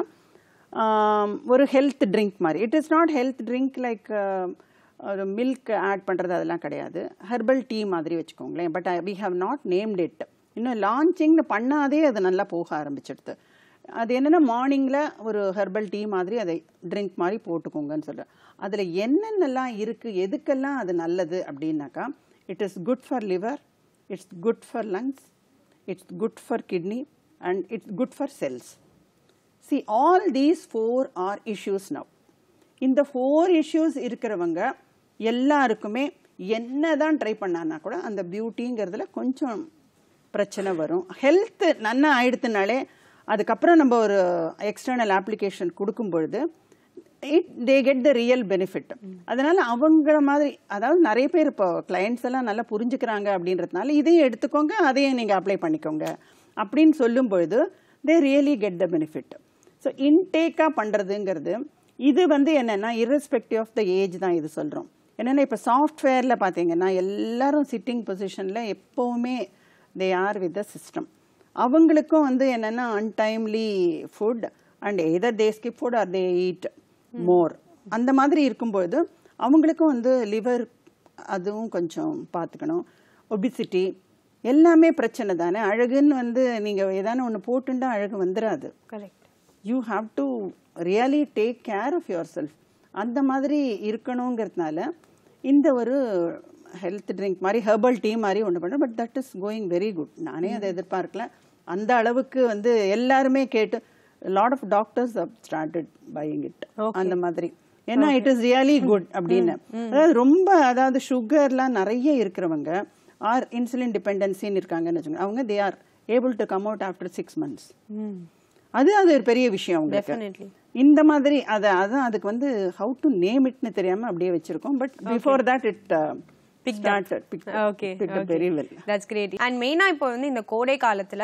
[SPEAKER 2] ஆம், ஒரு ஹெல்த் ட்ரிங்க் மாதிரி it is not health drink like ஒரு மில்க் ஆட் பண்ணுறது அதெல்லாம் கிடையாது ஹெர்பல் டீ மாதிரி வச்சுக்கோங்களேன் but we have not named it இன்னும் லான்ச்சிங்னு பண்ணாதே அது நல்லா போக ஆரம்பிச்சிடுது அது என்னென்னா மார்னிங்கில் ஒரு ஹெர்பல் டீ மாதிரி அதை ட்ரிங்க் மாதிரி போட்டுக்கோங்கன்னு சொல்கிறேன் அதில் என்னென்னலாம் இருக்குது எதுக்கெல்லாம் அது நல்லது அப்படின்னாக்கா it is good for liver it's good for lungs it's good for kidney and it's good for cells see all these four are issues now இந்த ஃபோர் இஷ்யூஸ் இருக்கிறவங்க எல்லாருக்குமே என்னதான் ட்ரை பண்ணான்னா கூட அந்த பியூட்டிங்கிறதுல கொஞ்சம் பிரச்சனை வரும் ஹெல்த் நன்னா ஆயிடுத்துனாலே அதுக்கப்புறம் நம்ம ஒரு எக்ஸ்டர்னல் அப்ளிகேஷன் கொடுக்கும் பொழுது it they get the real benefit அதனால அவங்கள மாதிரி அதாவது நிறைய பேர் இப்போ கிளைண்ட்ஸ் எல்லாம் நல்லா புரிஞ்சுக்கிறாங்க அப்படின்றதுனால இதையும் எடுத்துக்கோங்க அதையும் நீங்கள் அப்ளை பண்ணிக்கோங்க அப்படின்னு சொல்லும் பொழுது they really get the benefit so இன்டேக்காக பண்ணுறதுங்கிறது இது வந்து என்னென்னா irrespective ஆஃப் த ஏஜ் தான் இது சொல்கிறோம் என்னென்னா இப்போ சாஃப்ட்வேரில் பார்த்தீங்கன்னா எல்லாரும் சிட்டிங் பொசிஷனில் எப்போவுமே they are with the system அவங்களுக்கும் வந்து என்னென்னா untimely food and either they skip food or they eat more அந்த மாதிரி இருக்கும்பொழுது அவங்களுக்கும் வந்து லிவர் அதுவும் கொஞ்சம் பார்த்துக்கணும் ஒபிசிட்டி எல்லாமே பிரச்சனை தானே அழகுன்னு வந்து நீங்கள் ஏதான ஒன்று போட்டுண்டா அழகு வந்துடாது
[SPEAKER 1] correct
[SPEAKER 2] you have to really take care of yourself அந்த மாதிரி இருக்கணுங்கிறதுனால இந்த ஒரு ஹெல்த் ட்ரிங்க் மாதிரி ஹெர்பல் டீ மாதிரி ஒன்று பண்ணுறேன் but that is going very good நானே அதை எதிர்பார்க்கல அந்த அளவுக்கு வந்து எல்லாருமே கேட்டு lot of doctors started buying it அந்த மாதிரி ஏன்னா இட் இஸ் ரியலி குட் அப்படின்னு அதாவது ரொம்ப அதாவது சுகர்லாம் நிறைய இருக்கிறவங்க ஆர் இன்சுலின் டிபெண்டன்சின்னு இருக்காங்கன்னு வச்சுக்கோங்க அவங்க they are able to come out after six months அது அது ஒரு பெரிய விஷயம் உங்களுக்கு
[SPEAKER 1] Definitely.
[SPEAKER 2] இந்த மாதிரி அத அதான் அதுக்கு வந்து ஹவு டு நேம் இட்னு தெரியாம அப்படியே வச்சிருக்கோம் but before that it started
[SPEAKER 1] okay
[SPEAKER 2] very well
[SPEAKER 1] that's great and மெயினா இப்போ வந்து இந்த கோடை காலத்துல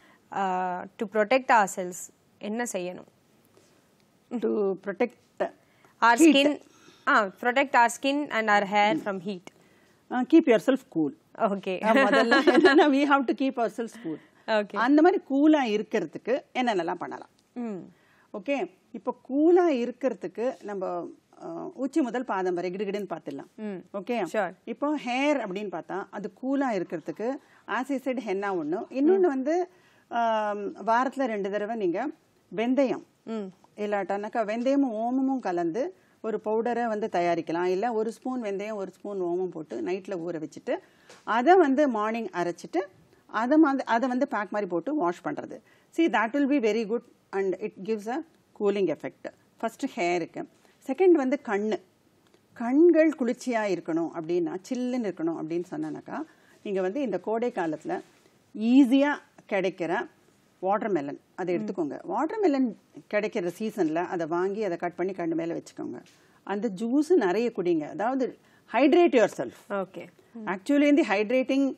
[SPEAKER 1] டு ப்ரொடெக்ட் ஆர் செல்ஸ் என்ன செய்யணும்
[SPEAKER 2] to protect
[SPEAKER 1] our skin ah protect our skin and our hair from heat
[SPEAKER 2] keep yourself cool
[SPEAKER 1] okay
[SPEAKER 2] முதல்ல என்னன்னா we have to keep ourselves cool
[SPEAKER 1] okay
[SPEAKER 2] அந்த மாதிரி கூலா இருக்கிறதுக்கு என்னென்னலாம் பண்ணலாம்
[SPEAKER 1] ம்
[SPEAKER 2] ஓகே இப்போ கூலா இருக்கிறதுக்கு நம்ம அஹ், உச்சி முதல் பாதம் வரை கிடுகிடுன்னு பார்த்துடலாம் ஓகே
[SPEAKER 1] Sure.
[SPEAKER 2] இப்போ ஹேர் அப்படின்னு பார்த்தா அது கூலா இருக்கிறதுக்கு ஆசிசைடு ஹென்னா ஒன்று இன்னொன்று வந்து ஆம், வாரத்துல ரெண்டு தடவை நீங்க வெந்தயம் இல்லாட்டானாக்கா வெந்தயமும் ஓமமும் கலந்து ஒரு பவுடரை வந்து தயாரிக்கலாம் இல்லை ஒரு ஸ்பூன் வெந்தயம் ஒரு ஸ்பூன் ஓமம் போட்டு நைட்டில் ஊற வச்சுட்டு அதை வந்து மார்னிங் அரைச்சிட்டு அதை வந்து அதை வந்து பேக் மாதிரி போட்டு வாஷ் பண்ணுறது see that will be very good and it gives a cooling effect first ஹேருக்கு செகண்ட் வந்து கண்ணு கண்கள் குளிர்ச்சியாக இருக்கணும் அப்படின்னா சில்லுன்னு இருக்கணும் அப்படின்னு சொன்னாக்கா நீங்கள் வந்து இந்த கோடை காலத்தில் ஈஸியாக கிடைக்கிற வாட்டர்மெலன் அதை எடுத்துக்கோங்க வாட்டர்மெலன் கிடைக்கிற சீசனில் அதை வாங்கி அதை கட் பண்ணி கண்ணு மேலே வச்சுக்கோங்க அந்த ஜூஸ் நிறைய குடிங்க அதாவது hydrate yourself
[SPEAKER 1] okay
[SPEAKER 2] actually இந்த hydrating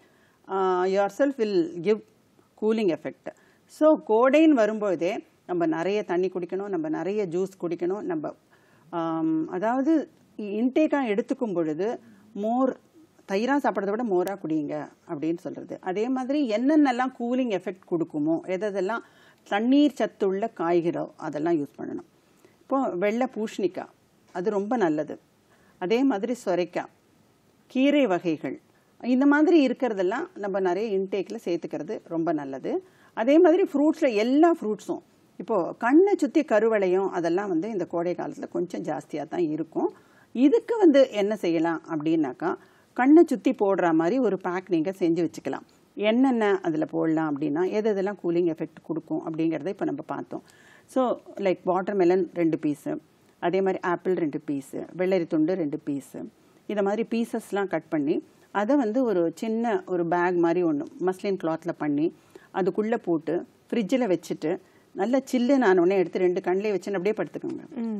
[SPEAKER 2] yourself will give cooling effect so கோடைன்னு வரும்போதே நம்ம நிறைய தண்ணி குடிக்கணும் நம்ம நிறைய ஜூஸ் குடிக்கணும் நம்ம ஆம், அதாவது இன்டேக்காக எடுத்துக்கும் பொழுது மோர் தயிராக சாப்பிட்றத விட மோராக குடிங்க அப்படின்னு சொல்கிறது அதே மாதிரி என்னென்னலாம் கூலிங் எஃபெக்ட் கொடுக்குமோ எதெல்லாம் தண்ணீர் சத்துள்ள காய்கிறோ அதெல்லாம் யூஸ் பண்ணணும் இப்போ வெள்ளை பூஷணிக்காய் அது ரொம்ப நல்லது அதே மாதிரி சொரைக்காய் கீரை வகைகள் இந்த மாதிரி இருக்கிறதெல்லாம் நம்ம நிறைய இன்டேக்கில் சேர்த்துக்கிறது ரொம்ப நல்லது அதே மாதிரி ஃப்ரூட்ஸில் எல்லா ஃப்ரூட்ஸும் இப்போது கண்ணை சுற்றி கருவளையம் அதெல்லாம் வந்து இந்த கோடை காலத்தில் கொஞ்சம் ஜாஸ்தியாக தான் இருக்கும் இதுக்கு வந்து என்ன செய்யலாம் அப்படின்னாக்கா கண்ணை சுற்றி போடுற மாதிரி ஒரு பேக் நீங்கள் செஞ்சு வச்சுக்கலாம் என்னென்ன அதில் போடலாம் அப்படின்னா எது எதெல்லாம் கூலிங் எஃபெக்ட் கொடுக்கும் அப்படிங்கிறத இப்போ நம்ம பார்த்தோம் ஸோ லைக் வாட்டர்மெலன் ரெண்டு பீஸு அதே மாதிரி ஆப்பிள் ரெண்டு பீஸு வெள்ளரி துண்டு ரெண்டு பீஸு இதை மாதிரி பீசஸ்லாம் கட் பண்ணி அதை வந்து ஒரு சின்ன ஒரு பேக் மாதிரி ஒன்று மஸ்லின் கிளாத்தில் பண்ணி அதுக்குள்ளே போட்டு ஃப்ரிட்ஜில் வச்சுட்டு நல்ல சில்லு நான் உடனே எடுத்து ரெண்டு கண்ணிலே வச்சுன்னு அப்படியே படுத்துக்கோங்க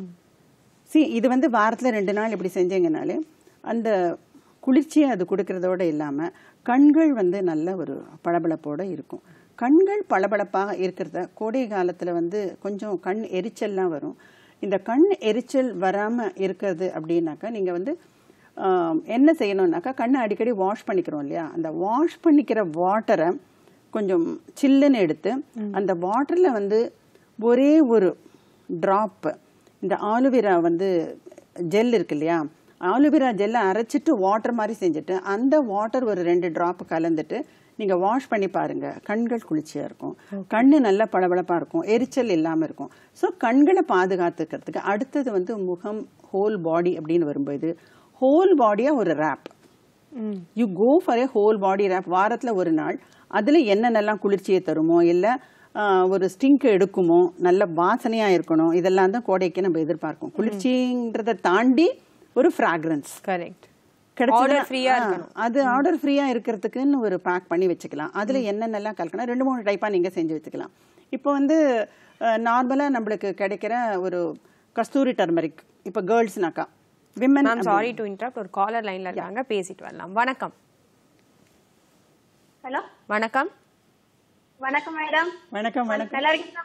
[SPEAKER 2] சி இது வந்து வாரத்தில் ரெண்டு நாள் இப்படி செஞ்சீங்கனாலே அந்த குளிர்ச்சியை அது கொடுக்கறதோட இல்லாமல் கண்கள் வந்து நல்ல ஒரு பளபளப்போட இருக்கும் கண்கள் பளபளப்பாக இருக்கிறத கோடை காலத்தில் வந்து கொஞ்சம் கண் எரிச்சல்லாம் வரும் இந்த கண் எரிச்சல் வராமல் இருக்கிறது அப்படின்னாக்கா நீங்கள் வந்து ஆம், என்ன செய்யணும்னாக்கா கண்ணை அடிக்கடி வாஷ் பண்ணிக்கிறோம் இல்லையா அந்த வாஷ் பண்ணிக்கிற வாட்டரை கொஞ்சம் சில்லுன்னு எடுத்து அந்த வாட்டரில் வந்து ஒரே ஒரு ட்ராப்பு இந்த ஆலுவேரா வந்து ஜெல் இருக்கு இல்லையா ஆலுவேரா ஜெல்லை அரைச்சிட்டு வாட்டர் மாதிரி செஞ்சுட்டு அந்த வாட்டர் ஒரு ரெண்டு ட்ராப் கலந்துட்டு நீங்கள் வாஷ் பண்ணி பாருங்க கண்கள் குளிர்ச்சியாக இருக்கும் கண்ணு நல்லா பளபளப்பாக இருக்கும் எரிச்சல் இல்லாமல் இருக்கும் ஸோ கண்களை பாதுகாத்துக்கிறதுக்கு அடுத்தது வந்து முகம் ஹோல் பாடி அப்படின்னு வரும்போது ஹோல் பாடியாக ஒரு wrap you go for a whole body wrap வாரத்தில் ஒரு நாள் அதில் என்னென்னலாம் குளிர்ச்சியை தருமோ இல்லை ஒரு ஸ்டிங்க் எடுக்குமோ நல்ல வாசனையாக இருக்கணும் இதெல்லாம் தான் கோடைக்கு நம்ம எதிர்பார்க்கோம் குளிர்ச்சின்றதை தாண்டி ஒரு ஃப்ராக்ரன்ஸ்
[SPEAKER 1] கரெக்ட்
[SPEAKER 2] கிடைச்சதுன்னா-
[SPEAKER 1] Order free-ஆ
[SPEAKER 2] ஆ,
[SPEAKER 1] இருக்கணும்.
[SPEAKER 2] அது ஆர்டர் ஃப்ரீயாக இருக்கிறதுக்குன்னு ஒரு பேக் பண்ணி வச்சுக்கலாம் அதில் என்னென்னலாம் கலக்கணும் ரெண்டு மூணு டைப்பாக நீங்கள் செஞ்சு வச்சுக்கலாம் இப்போ வந்து நார்மலாக நம்மளுக்கு கிடைக்கிற ஒரு கஸ்தூரி டர்மரிக் இப்போ கேர்ள்ஸ்னாக்கா women
[SPEAKER 1] ma'am sorry to interrupt ஒரு காலர் லைன்ல இருக்காங்க பேசிட்டு வரலாம் வணக்கம்
[SPEAKER 3] ஹலோ
[SPEAKER 1] வணக்கம்
[SPEAKER 3] வணக்கம் மேடம்
[SPEAKER 2] வணக்கம் வணக்கம்
[SPEAKER 3] நல்லா இருக்கீங்களா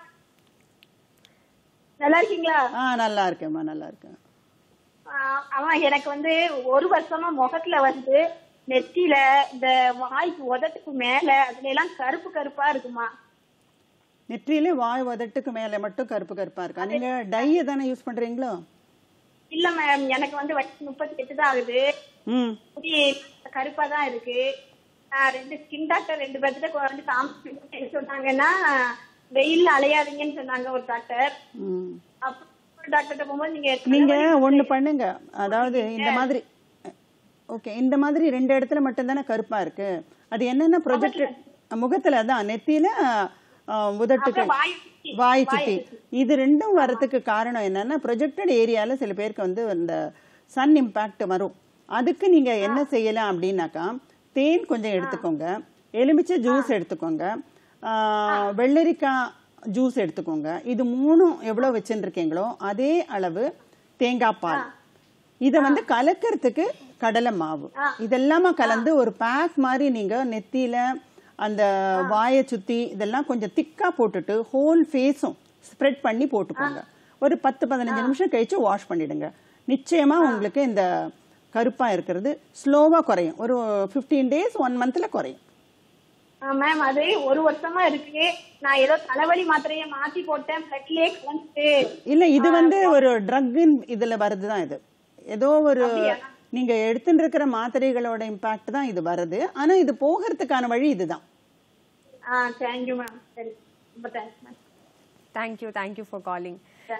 [SPEAKER 3] நல்லா இருக்கீங்களா
[SPEAKER 2] ஆ நல்லா இருக்கேம்மா நல்லா இருக்கேன்
[SPEAKER 3] ஆஹ் ஆமா எனக்கு வந்து ஒரு வருஷமா முகத்துல வந்து நெத்தியில இந்த வாய்க்கு உதட்டுக்கு மேல அதுல எல்லாம் கருப்பு கருப்பா இருக்குமா
[SPEAKER 2] நெற்றியிலே வாய் உதட்டுக்கு மேலே மட்டும் கருப்பு கருப்பாக இருக்கா நீங்கள் டையை தானே யூஸ் பண்ணுறீங்களோ
[SPEAKER 3] இல்ல மேம் எனக்கு வந்து வயசு முப்பத்தி எட்டு தான் ஆகுது
[SPEAKER 2] ம்
[SPEAKER 3] முடி கருப்பா தான் இருக்கு ஆஹ் ரெண்டு ஸ்கின் டாக்டர் ரெண்டு பேர்த்திட்ட வந்து காமிச்சு சொன்னாங்கன்னா வெயில்ல அலையாதீங்கன்னு சொன்னாங்க ஒரு டாக்டர்
[SPEAKER 2] ம்
[SPEAKER 3] அப்புறம் ஒரு டாக்டர்கிட்ட போகும்போது நீங்க
[SPEAKER 2] நீங்க ஒண்ணு பண்ணுங்க அதாவது இந்த மாதிரி ஓகே இந்த மாதிரி ரெண்டு இடத்துல மட்டும்தானே கருப்பா இருக்கு அது என்னன்னா ப்ரொஜெக்டட் முகத்துல தான் நெத்தியில ஆ, உதட்டுக்கு
[SPEAKER 3] அப்புறம் வாய் சுத்தி.
[SPEAKER 2] வாய் சுத்தி இது ரெண்டும் வர்றதுக்கு காரணம் என்னன்னா ப்ரொஜெக்டட் ஏரியால சில பேருக்கு வந்து இந்த சன் இம்பாக்ட் வரும் அதுக்கு நீங்க என்ன செய்யலாம் அப்படின்னாக்கா தேன் கொஞ்சம் எடுத்துக்கோங்க எலுமிச்சை ஜூஸ் எடுத்துக்கோங்க ஆ, வெள்ளரிக்காய் ஜூஸ் எடுத்துக்கோங்க இது மூணும் எவ்வளவு வச்சுருக்கீங்களோ அதே அளவு தேங்காய் பால் இத வந்து கலக்கிறதுக்கு கடலை மாவு இதெல்லாம கலந்து ஒரு பேக் மாதிரி நீங்க நெத்தியில அந்த வாயை சுத்தி இதெல்லாம் கொஞ்சம் திக்கா போட்டுட்டு ஹோல் ஃபேஸும் ஸ்ப்ரெட் பண்ணி போட்டுக்கோங்க ஒரு பத்து பதினஞ்சு நிமிஷம் கழிச்சு வாஷ் பண்ணிடுங்க நிச்சயமா உங்களுக்கு இந்த கருப்பா இருக்கிறது ஸ்லோவா குறையும் ஒரு 15 டேஸ் ஒன் மந்த்ல குறையும்
[SPEAKER 3] மேம் அது ஒரு வருஷமா இருக்கு நான் ஏதோ தலைவலி மாத்திரைய மாத்தி போட்டேன் பிளட்லயே கலந்துட்டு
[SPEAKER 2] இல்ல இது வந்து ஒரு ட்ரக்கின் இதுல வருதுதான் இது ஏதோ ஒரு நீங்க எடுத்துட்டு இருக்கிற மாத்திரைகளோட இம்பாக்ட் தான் இது வருது ஆனா இது போகிறதுக்கான வழி இதுதான்
[SPEAKER 3] ஆ தேங்க்யூ மேம் சரி ரொம்ப thanks ma'am
[SPEAKER 1] thank you thank you for calling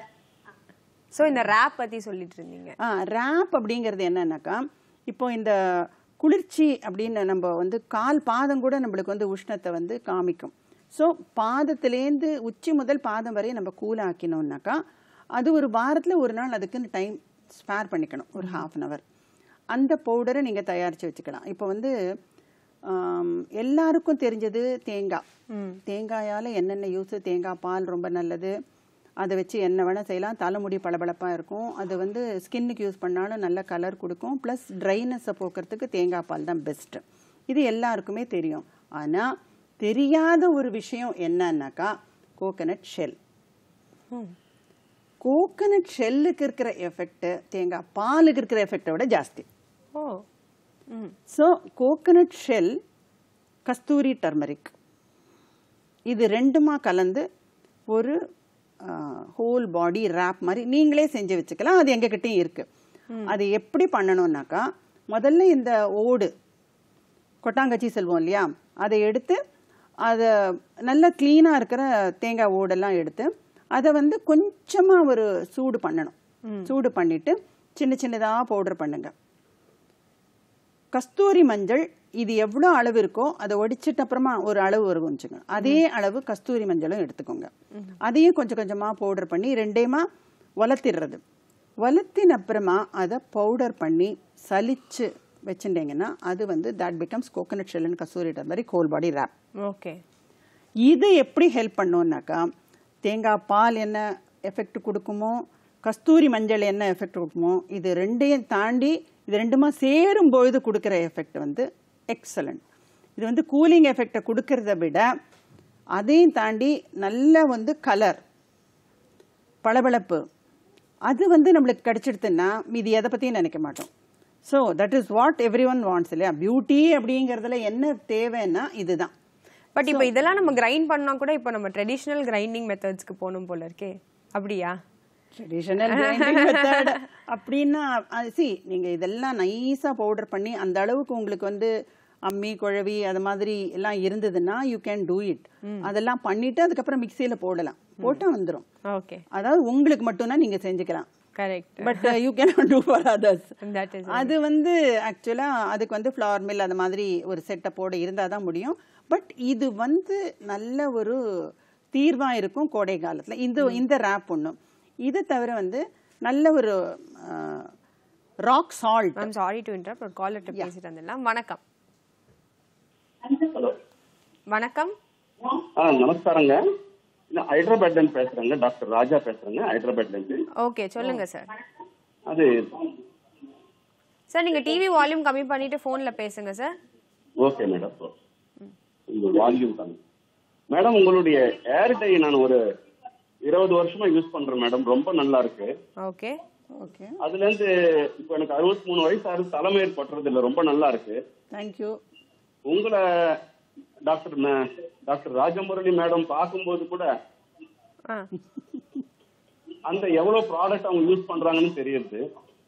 [SPEAKER 1] so இந்த ரேப் பத்தி சொல்லிட்டு இருந்தீங்க
[SPEAKER 2] ஆ ரேப் அப்படிங்கிறது என்னன்னாக்கா இப்போ இந்த குளிர்ச்சி அப்படின்னு நம்ம வந்து கால் பாதம் கூட நம்மளுக்கு வந்து உஷ்ணத்தை வந்து காமிக்கும் ஸோ பாதத்திலேருந்து உச்சி முதல் பாதம் வரை நம்ம கூலாக்கினோம்னாக்கா அது ஒரு வாரத்தில் ஒரு நாள் அதுக்குன்னு டைம் ஸ்பேர் பண்ணிக்கணும் ஒரு ஹாஃப் அன் ஹவர் அந்த பவுடரை நீங்கள் தயாரித்து வச்சுக்கலாம் இப்போ வந்து ஆம், எல்லாருக்கும் தெரிஞ்சது தேங்காய் தேங்காயால் என்னென்ன யூஸ் தேங்காய் பால் ரொம்ப நல்லது அதை வச்சு என்ன வேணால் செய்யலாம் தலைமுடி பளபளப்பாக இருக்கும் அது வந்து ஸ்கின்னுக்கு யூஸ் பண்ணாலும் நல்ல கலர் கொடுக்கும் ப்ளஸ் ட்ரைனஸை போக்குறதுக்கு தேங்காய் பால் தான் பெஸ்ட்டு இது எல்லாருக்குமே தெரியும் ஆனா தெரியாத ஒரு விஷயம் என்னன்னாக்கா கோகனட் ஷெல் கோகனட் ஷெல்லுக்கு இருக்கிற எஃபெக்ட் தேங்காய் பாலுக்கு இருக்கிற எஃபெக்டை விட ஜாஸ்தி
[SPEAKER 1] ஓ ம்
[SPEAKER 2] so coconut shell kasturi turmeric இது ரெண்டுமா கலந்து ஒரு ஹோல் பாடி ரேப் மாதிரி நீங்களே செஞ்சு வச்சுக்கலாம் அது எங்ககிட்டயும் இருக்கு அது எப்படி பண்ணணும்னாக்கா முதல்ல இந்த ஓடு கொட்டாங்கச்சி செல்வோம் இல்லையா அதை எடுத்து அதை நல்லா க்ளீனாக இருக்கிற தேங்காய் ஓடெல்லாம் எடுத்து அதை வந்து கொஞ்சமாக ஒரு சூடு பண்ணணும் சூடு பண்ணிட்டு சின்ன சின்னதாக பவுடர் பண்ணுங்க கஸ்தூரி மஞ்சள் இது எவ்வளோ அளவு இருக்கோ அதை ஒடிச்சிட்டு அப்புறமா ஒரு அளவு வரும் வச்சுங்க அதே அளவு கஸ்தூரி மஞ்சளும் எடுத்துக்கோங்க அதையும் கொஞ்சம் கொஞ்சமாக பவுடர் பண்ணி ரெண்டையுமா வளர்த்திடுறது வளர்த்தின அப்புறமா அதை பவுடர் பண்ணி சலிச்சு வச்சுட்டீங்கன்னா அது வந்து தட் பிகம்ஸ் கோகனட் ஷெல்லுன்னு கஸ்தூரி மாதிரி கோல் பாடி ரேப்
[SPEAKER 1] ஓகே
[SPEAKER 2] இது எப்படி ஹெல்ப் பண்ணும்னாக்கா தேங்காய் பால் என்ன எஃபெக்ட் கொடுக்குமோ கஸ்தூரி மஞ்சள் என்ன எஃபெக்ட் கொடுக்குமோ இது ரெண்டையும் தாண்டி இது ரெண்டுமா சேரும் பொழுது கொடுக்குற எஃபெக்ட் வந்து எக்ஸலண்ட் இது வந்து கூலிங் எஃபெக்டை கொடுக்கறத விட அதையும் தாண்டி நல்ல வந்து கலர் பளபளப்பு அது வந்து நம்மளுக்கு கிடைச்சிடுதுன்னா மீதி எதை பற்றியும் நினைக்க மாட்டோம் so that is what everyone wants இல்லையா பியூட்டி அப்படிங்கிறதுல என்ன தேவைன்னா இதுதான்
[SPEAKER 1] பட் இப்போ இதெல்லாம் நம்ம கிரைண்ட் பண்ணா கூட இப்போ நம்ம ட்ரெடிஷ்னல் கிரைண்டிங் மெத்தட்ஸ்க்கு போகணும் போல இருக்கே அப்படியா
[SPEAKER 2] ட்ரெடிஷனல் மெத்தட் அப்படின்னா சி நீங்க இதெல்லாம் நைஸா பவுடர் பண்ணி அந்த அளவுக்கு உங்களுக்கு வந்து அம்மி குழவி அது மாதிரி எல்லாம் இருந்ததுன்னா யூ கேன் டூ இட் அதெல்லாம் பண்ணிட்டு அதுக்கப்புறம் மிக்சியில போடலாம் போட்டா வந்துரும்
[SPEAKER 1] ஓகே
[SPEAKER 2] அதாவது உங்களுக்கு மட்டும்னா நீங்க செஞ்சுக்கலாம்
[SPEAKER 1] correct
[SPEAKER 2] but you can do for others
[SPEAKER 1] that is
[SPEAKER 2] அது வந்து ஆக்சுவலா அதுக்கு வந்து ஃப்ளவர் மில் அந்த மாதிரி ஒரு செட்டப்போட இருந்தால் தான் முடியும் பட் இது வந்து நல்ல ஒரு தீர்வா இருக்கும் கோடை காலத்துல இந்த இந்த ரேப் ஒன்றும் இது தவிர வந்து நல்ல ஒரு rock salt
[SPEAKER 1] I'm sorry to interrupt ஒரு காலர்ட்ட பேசிட்டு வந்துடலாம் வணக்கம்
[SPEAKER 8] ஹலோ
[SPEAKER 1] வணக்கம்
[SPEAKER 8] ஆ நமஸ்காரங்க நான் ஹைதராபாத்ல இருந்து பேசுறேங்க டாக்டர் ராஜா பேசுறேங்க ஹைதராபாத்ல இருந்து
[SPEAKER 1] ஓகே சொல்லுங்க சார்
[SPEAKER 8] அது
[SPEAKER 1] சார் நீங்க டிவி வால்யூம் கம்மி பண்ணிட்டு போன்ல பேசுங்க சார்
[SPEAKER 8] ஓகே மேடம் உங்க வால்யூம் தான் மேடம் உங்களுடைய ஏர் டை நான் ஒரு இருபது வருஷமா யூஸ் பண்றேன் மேடம் ரொம்ப நல்லா இருக்கு
[SPEAKER 1] ஓகே
[SPEAKER 2] ஓகே
[SPEAKER 8] அதுல இருந்து இப்போ எனக்கு அறுபத்தி மூணு வயசு ஆகுது தலைமையர் பட்டுறது இல்ல ரொம்ப நல்லா இருக்கு
[SPEAKER 2] தேங்க்யூ
[SPEAKER 8] உங்களை டாக்டர் ம- டாக்டர் ராஜமுரளி மேடம் பார்க்கும்போது கூட
[SPEAKER 1] ஆ
[SPEAKER 8] அந்த எவ்வளவு ப்ராடக்ட் அவங்க யூஸ் பண்றாங்கன்னு தெரியுது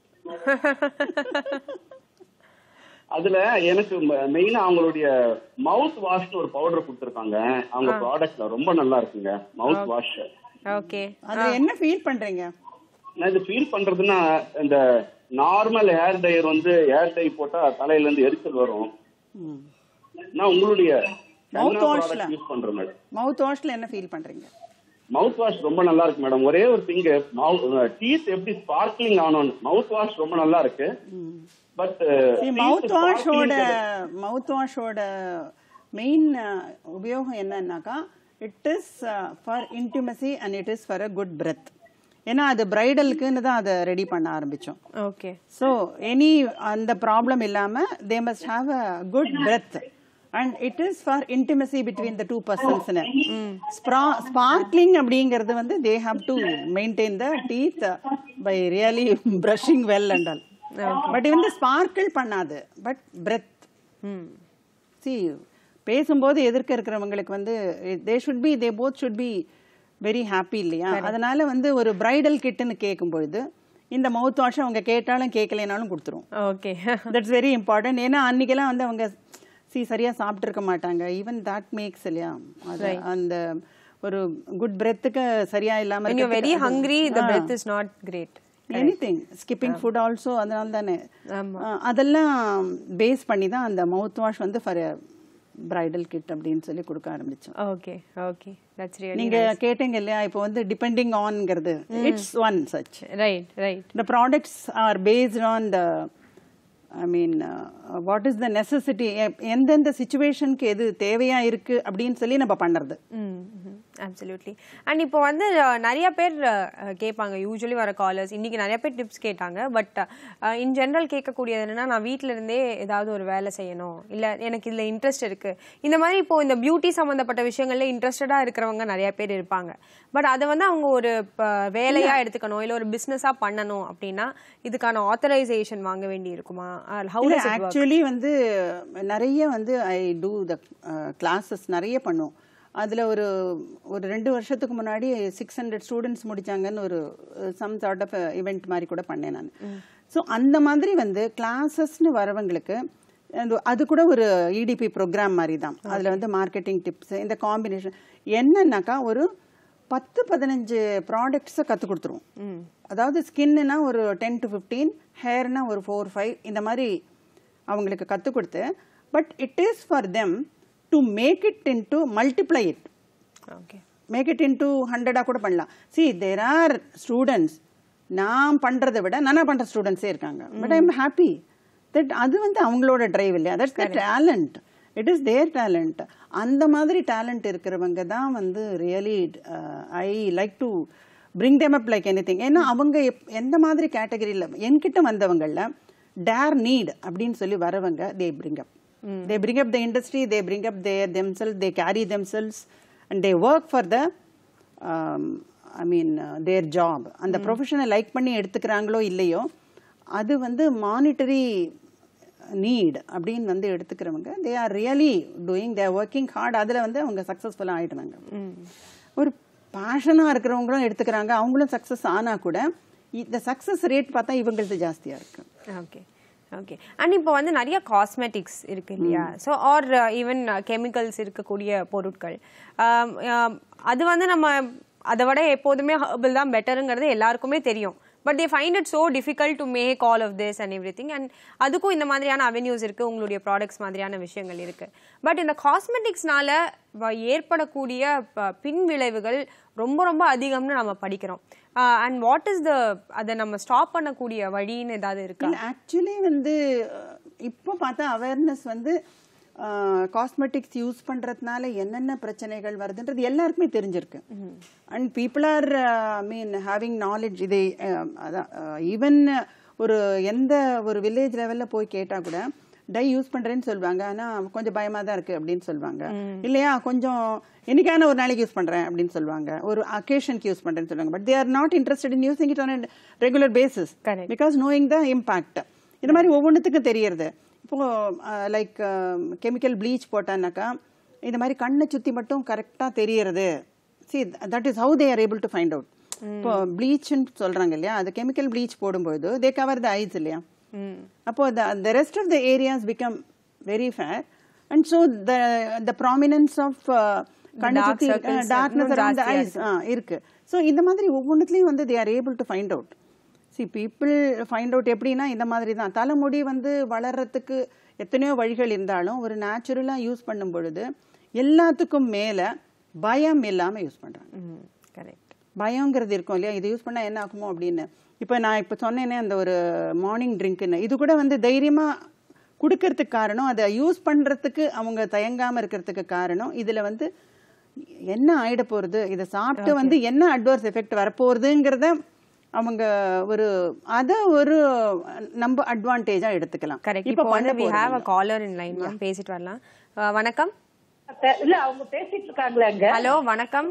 [SPEAKER 8] அதுல எனக்கு மெயினா அவங்களுடைய மவுத் வாஷ்னு ஒரு பவுடர் கொடுத்துருக்காங்க அவங்க ப்ராடக்ட்ல ரொம்ப நல்லா இருக்குங்க மவுத் வாஷ்
[SPEAKER 1] ஓகே
[SPEAKER 2] அது என்ன ஃபீல் பண்றீங்க
[SPEAKER 8] நான் இது ஃபீல் பண்றதுன்னா இந்த நார்மல் ஹேர் டையர் வந்து ஹேர் டை போட்டா தலையில இருந்து எரிச்சல் வரும் நான் உங்களுடைய
[SPEAKER 2] Mouth washல?
[SPEAKER 8] யூஸ் பண்றேன் மேடம்
[SPEAKER 2] மவுத் வாஷ்ல என்ன ஃபீல் பண்றீங்க
[SPEAKER 8] மவுத் வாஷ் ரொம்ப நல்லா இருக்கு மேடம் ஒரே ஒரு திங் டீத் எப்படி ஸ்பார்க்லிங் ஆகணும் மவுத் வாஷ் ரொம்ப நல்லா இருக்கு பட்
[SPEAKER 2] மவுத் வாஷோட மவுத் வாஷோட மெயின் உபயோகம் என்னன்னாக்கா it is for intimacy and it is for a good breath ஏன்னா அது பிரைடலுக்குன்னு தான் அதை ரெடி பண்ண ஆரம்பிச்சோம்
[SPEAKER 1] ஓகே
[SPEAKER 2] ஸோ எனி அந்த ப்ராப்ளம் இல்லாம they must have a good breath and it is for intimacy between the two பர்சன்ஸ்னு ஸ்பார்க்லிங் அப்படிங்கிறது வந்து they have to maintain the teeth by really brushing well and all but வந்து sparkle பண்ணாது but breath
[SPEAKER 1] hmm
[SPEAKER 2] see பேசும்போது எதிர்க்க இருக்கிறவங்களுக்கு வந்து they should be they both should be very happy இல்லையா அதனால வந்து ஒரு பிரைடல் கிட்டுன்னு கேட்கும் பொழுது இந்த மவுத் வாஷ் அவங்க கேட்டாலும் கேட்கலைனாலும் கொடுத்துரும்
[SPEAKER 1] ஓகே
[SPEAKER 2] தட்ஸ் வெரி இம்பார்ட்டன்ட் ஏன்னா அன்னைக்கெல்லாம் வந்து அவங்க சி சரியா சாப்பிட்டுருக்க மாட்டாங்க ஈவன் தட் மேக்ஸ் இல்லையா அது அந்த ஒரு குட் பிரெத்துக்கு சரியா இல்லாம
[SPEAKER 1] when you're very hungry the breath is not great
[SPEAKER 2] anything skipping food also அதனால தானே
[SPEAKER 1] ஆமா.
[SPEAKER 2] ஆ, அதெல்லாம் பேஸ் பண்ணி தான் அந்த மவுத் வாஷ் வந்து ஃபார் பிரைடல் கிட் அப்படின்னு சொல்லி கொடுக்க ஆரம்பிச்சோம்
[SPEAKER 1] ஓகே ஓகே தட்ஸ் ரியலி
[SPEAKER 2] நீங்க கேட்டீங்க இல்லையா இப்போ வந்து டிபெண்டிங் ஆன்ங்கிறது it's one such
[SPEAKER 1] right right
[SPEAKER 2] the products are based on the I mean what is the necessity எந்தெந்த சுச்சுவேஷனுக்கு எது தேவையா இருக்கு அப்படின்னு சொல்லி நம்ம பண்ணுறது
[SPEAKER 1] ம் அப்சல்யூட்லி அண்ட் இப்போ வந்து அஹ், நிறைய பேர் அஹ், கேட்பாங்க யூஸ்வலி வர காலர்ஸ் இன்னைக்கு நிறைய பேர் டிப்ஸ் கேட்டாங்க பட் இன் ஜென்ரல் கேட்கக்கூடியது என்னன்னா நான் வீட்ல இருந்தே ஏதாவது ஒரு வேலை செய்யணும் இல்ல எனக்கு இதுல இன்ட்ரெஸ்ட் இருக்கு இந்த மாதிரி இப்போ இந்த பியூட்டி சம்பந்தப்பட்ட விஷயங்கள்ல இன்ட்ரெஸ்டடா இருக்கிறவங்க நிறைய பேர் இருப்பாங்க பட் அதை வந்து அவங்க ஒரு ப- வேலையா எடுத்துக்கணும் இல்ல ஒரு பிசினஸா பண்ணணும் அப்படின்னா இதுக்கான ஆத்தரைசேஷன் வாங்க வேண்டி இருக்குமா ஹவு
[SPEAKER 2] இல்ல ஆக்சுவலி வந்து நிறைய வந்து ஐ டூ த கிளாஸஸ் நிறைய பண்ணும் அதில் ஒரு ஒரு ரெண்டு வருஷத்துக்கு முன்னாடி சிக்ஸ் ஹண்ட்ரட் ஸ்டூடெண்ட்ஸ் முடிச்சாங்கன்னு ஒரு சம் சார்ட் ஆஃப் இவெண்ட் மாதிரி கூட பண்ணேன் நான் ஸோ அந்த மாதிரி வந்து கிளாஸஸ்னு வரவங்களுக்கு அந்த- அது கூட ஒரு இடிபி ப்ரோக்ராம் மாதிரி தான் அதில் வந்து மார்க்கெட்டிங் டிப்ஸ் இந்த காம்பினேஷன் என்னன்னாக்கா ஒரு பத்து பதினஞ்சு ப்ராடக்ட்ஸை கற்றுக் கொடுத்துருவோம் அதாவது ஸ்கின்னுனா ஒரு டென் டு ஃபிஃப்டீன் ஹேர்னா ஒரு ஃபோர் ஃபைவ் இந்த மாதிரி அவங்களுக்கு கற்றுக் கொடுத்து but it is for them to make it into multiply it
[SPEAKER 1] okay
[SPEAKER 2] make it into ஹண்ட்ரடாக கூட பண்ணலாம் சி தேர் ஆர் ஸ்டூடெண்ட்ஸ் நான் பண்ணுறதை விட நானா பண்ணுற ஸ்டூடெண்ட்ஸே இருக்காங்க but I am happy that அது வந்து அவங்களோட டிரைவ் இல்லையா that's the talent it is their talent அந்த மாதிரி டேலண்ட் இருக்கிறவங்க தான் வந்து really I like to bring them up like anything ஏன்னா அவங்க எப்- எந்த மாதிரி கேட்டகரியில் என்கிட்ட வந்தவங்களில் டேர் நீட் அப்படின்னு சொல்லி வரவங்க they bring up they bring up the industry they bring up their themselves they carry themselves and they work for the I mean their job அந்த ப்ரொஃபஷனை லைக் பண்ணி எடுத்துக்கிறாங்களோ இல்லையோ அது வந்து மானிட்டரி நீட் அப்படின்னு வந்து எடுத்துக்கிறவங்க they are really doing they working hard அதில் வந்து அவங்க சக்ஸஸ்ஃபுல்லாக ஆயிடுறாங்க ஒரு பேஷனாக இருக்கிறவங்களும் எடுத்துக்கிறாங்க அவங்களும் சக்ஸஸ் ஆனால் கூட இந்த சக்ஸஸ் ரேட் பார்த்தா இவங்களது ஜாஸ்தியாக இருக்கு
[SPEAKER 1] ஓகே ஓகே அண்ட் இப்போ வந்து நிறைய காஸ்மெட்டிக்ஸ் இருக்கு இல்லையா ஸோ ஆர் ஈவன் கெமிக்கல்ஸ் இருக்கக்கூடிய பொருட்கள் ஆம், ஆம், அது வந்து நம்ம அதை விட எப்போதுமே ஹர்பல் தான் பெட்டருங்கிறது எல்லாருக்குமே தெரியும் but they find it so difficult to make all of this and everything and அதுக்கும் இந்த மாதிரியான அவென்யூஸ் இருக்குது உங்களுடைய ப்ராடக்ட்ஸ் மாதிரியான விஷயங்கள் இருக்குது பட் இந்த காஸ்மெட்டிக்ஸ்னால ஏற்படக்கூடிய ப- பின் விளைவுகள் ரொம்ப ரொம்ப அதிகம்னு நம்ம படிக்கிறோம் அண்ட் வாட் இஸ் த அதை நம்ம ஸ்டாப் பண்ணக்கூடிய வழின்னு ஏதாவது இருக்கா
[SPEAKER 2] இல்லை ஆக்சுவலி வந்து அஹ், இப்போ பார்த்தா அவேர்னஸ் வந்து காஸ்மெட்டிக்ஸ் யூஸ் பண்ணுறதுனால என்னென்ன பிரச்சனைகள் வருதுன்றது எல்லாருக்குமே தெரிஞ்சிருக்கு and people are I mean having knowledge இதை அஹ், அதான் ஈவன் ஒரு எந்த ஒரு வில்லேஜ் லெவலில் போய் கேட்டால் கூட டை யூஸ் பண்ணுறேன்னு சொல்லுவாங்க ஆனால் கொஞ்சம் பயமாக தான் இருக்குது அப்படின்னு சொல்லுவாங்க இல்லையா கொஞ்சம் என்னைக்கான ஒரு நாளைக்கு யூஸ் பண்ணுறேன் அப்படின்னு சொல்லுவாங்க ஒரு அக்கேஷனுக்கு யூஸ் பண்ணுறேன்னு சொல்லுவாங்க but they are not interested in using it on regular basis
[SPEAKER 1] Correct.
[SPEAKER 2] Because knowing the impact இந்த மாதிரி ஒவ்வொன்றுத்துக்கும் தெரியறது இப்போ லைக் கெமிக்கல் ப்ளீச் போட்டான்னாக்கா இந்த மாதிரி கண்ணை சுற்றி மட்டும் கரெக்டாக தெரியறது see that is how they are able to find out இப்போ ப்ளீச்னு சொல்கிறாங்க இல்லையா அது கெமிக்கல் ப்ளீச் போடும்போது தே கவர் த ஐஸ் இல்லையா அப்போ the rest of the areas become very fair and so the the prominence of கண்ணை
[SPEAKER 1] dark
[SPEAKER 2] சுற்றி
[SPEAKER 1] circles
[SPEAKER 2] டார்க்னஸ்
[SPEAKER 1] இன்னும்
[SPEAKER 2] அரௌண்ட் த
[SPEAKER 1] ஜாஸ்தியா
[SPEAKER 2] ஐஸ் ஆ இருக்கு ஸோ இந்த மாதிரி ஒவ்வொன்றுத்துலையும் வந்து they are able to find out see people find out எப்படின்னா இந்த மாதிரி தான் தலைமுடி வந்து வளர்றதுக்கு எத்தனையோ வழிகள் இருந்தாலும் ஒரு நேச்சுரலாக யூஸ் பண்ணும் பொழுது எல்லாத்துக்கும் மேலே பயம் இல்லாமல் யூஸ் பண்ணுறாங்க
[SPEAKER 1] கரெக்ட்
[SPEAKER 2] பயங்கிறது இருக்கும் இல்லையா இது யூஸ் பண்ணால் என்ன ஆகுமோ அப்படின்னு இப்போ நான் இப்போ சொன்னேனே அந்த ஒரு மார்னிங் ட்ரிங்க்னு இது கூட வந்து தைரியமாக கொடுக்கறதுக்கு காரணம் அதை யூஸ் பண்ணுறதுக்கு அவங்க தயங்காமல் இருக்கிறதுக்கு காரணம் இதில் வந்து என்ன ஆயிட போகிறது இதை சாப்பிட்டு வந்து என்ன அட்வர்ஸ் எஃபெக்ட் வரப்போகிறதுங்கிறத அவங்க ஒரு அதை ஒரு நம்ம அட்வான்டேஜாக எடுத்துக்கலாம்
[SPEAKER 1] கரெக்ட்
[SPEAKER 2] இப்போ
[SPEAKER 1] இப்போ வந்து
[SPEAKER 2] பண்ண
[SPEAKER 1] வி ஹேவ் அ
[SPEAKER 2] போறதில்ல.
[SPEAKER 1] காலர் இன் லைன் மேம் பேசிட்டு வரலாம் அஹ், வணக்கம்
[SPEAKER 7] இல்ல அவங்க பேசிட்டு இருக்காங்களாங்க
[SPEAKER 1] ஹலோ வணக்கம்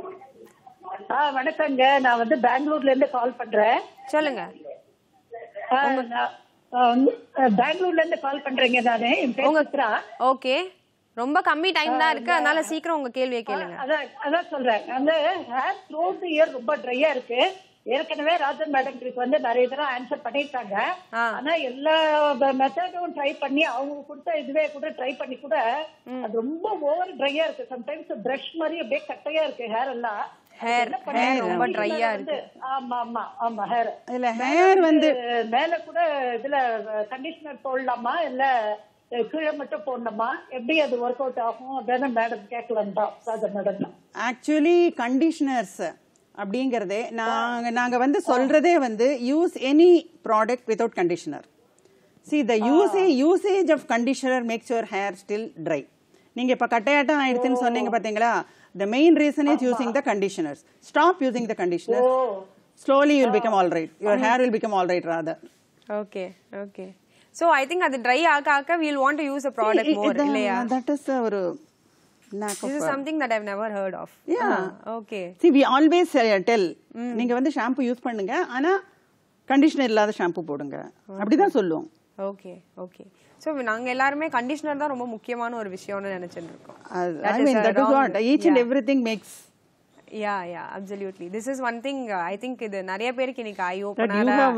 [SPEAKER 7] ஆ வணக்கங்க நான் வந்து பெங்களூர்ல இருந்து கால் பண்றேன்
[SPEAKER 1] சொல்லுங்க
[SPEAKER 7] ஆ, நான், ஆ, வந்து, ஆ, பெங்களூர்ல இருந்து கால் பண்றேங்க நானு என் பேர்
[SPEAKER 1] உங்க
[SPEAKER 7] சித்ரா.
[SPEAKER 1] ஓகே ரொம்ப கம்மி டைம் தான் இருக்கு அதனால சீக்கிரம் உங்க கேள்வியை கேளுங்க
[SPEAKER 7] அதான் அதான் சொல்றேன் அந்த ஹேர் த்ரோட் இயர் ரொம்ப ட்ரையா இருக்கு ஏற்கனவே ராஜன் மேடம் கிட்ட வந்து நிறைய தடவை ஆன்சர் பண்ணிருக்காங்க
[SPEAKER 1] ஆ.
[SPEAKER 7] ஆனா எல்லா மெத்தடும் ட்ரை பண்ணி அவங்க கொடுத்த இதுவே கூட ட்ரை பண்ணி கூட அது ரொம்ப ஓவர் ட்ரையா இருக்கு சம்டைம்ஸ் பிரஷ் மாதிரி அப்படியே கட்டையா இருக்கு ஹேர் எல்லாம்
[SPEAKER 1] Hair-
[SPEAKER 7] என்ன பண்ண-
[SPEAKER 1] hair ரொம்ப dry ஆ
[SPEAKER 7] வந்து- ஆமா ஆமா ஆமா ஹேர்
[SPEAKER 2] இல்ல ஹேர் வந்து
[SPEAKER 7] மேல கூட இதுல கண்டிஷனர் போடலாமா இல்ல அஹ், கீழே மட்டும் போடணுமா எப்படி அது ஒர்க் அவுட் ஆகும் அதான மேடம் கேட்கலாம் தான் ராஜன் மேடம்
[SPEAKER 2] ஆக்சுவலி கண்டிஷனர்ஸ் அப்படிங்கறதே நாங்க நாங்க வந்து சொல்றதே வந்து use any product without conditioner see the usage usage of conditioner makes your hair still dry நீங்க இப்ப கட்டையாட்டம் ஆயிடுச்சுன்னு சொன்னீங்க பாத்தீங்களா the main reason is using the conditioners stop using the conditioners slowly you'll become all right your hair will become all right rather
[SPEAKER 1] okay okay so I think அது dry ஆக ஆக we'll want to use a product more
[SPEAKER 2] இது-
[SPEAKER 1] இல்லையா
[SPEAKER 2] that is a ஒரு lack of
[SPEAKER 1] this is something that i've never heard of
[SPEAKER 2] Yeah.
[SPEAKER 1] okay
[SPEAKER 2] see we always uh, tell நீங்க வந்து shampoo use பண்ணுங்க ஆனா கண்டிஷனர் இல்லாத ஷாம்பு போடுங்க அப்படிதான் சொல்லுவோம்
[SPEAKER 1] ஓகே ஓகே ஸோ நாங்க எல்லாருமே கண்டிஷனர் தான் ரொம்ப முக்கியமான ஒரு விஷயம்னு நினைச்சிட்டு இருக்கோம்
[SPEAKER 2] அது-
[SPEAKER 1] That
[SPEAKER 2] I
[SPEAKER 1] is
[SPEAKER 2] mean
[SPEAKER 1] a
[SPEAKER 2] that is
[SPEAKER 1] wrong-
[SPEAKER 2] what each and
[SPEAKER 1] yeah.
[SPEAKER 2] everything makes
[SPEAKER 1] yeah yeah absolutely this is one thing I think இது நிறைய பேருக்கு இன்னைக்கு ஐ
[SPEAKER 2] you
[SPEAKER 1] ஓப்பனாக
[SPEAKER 2] have,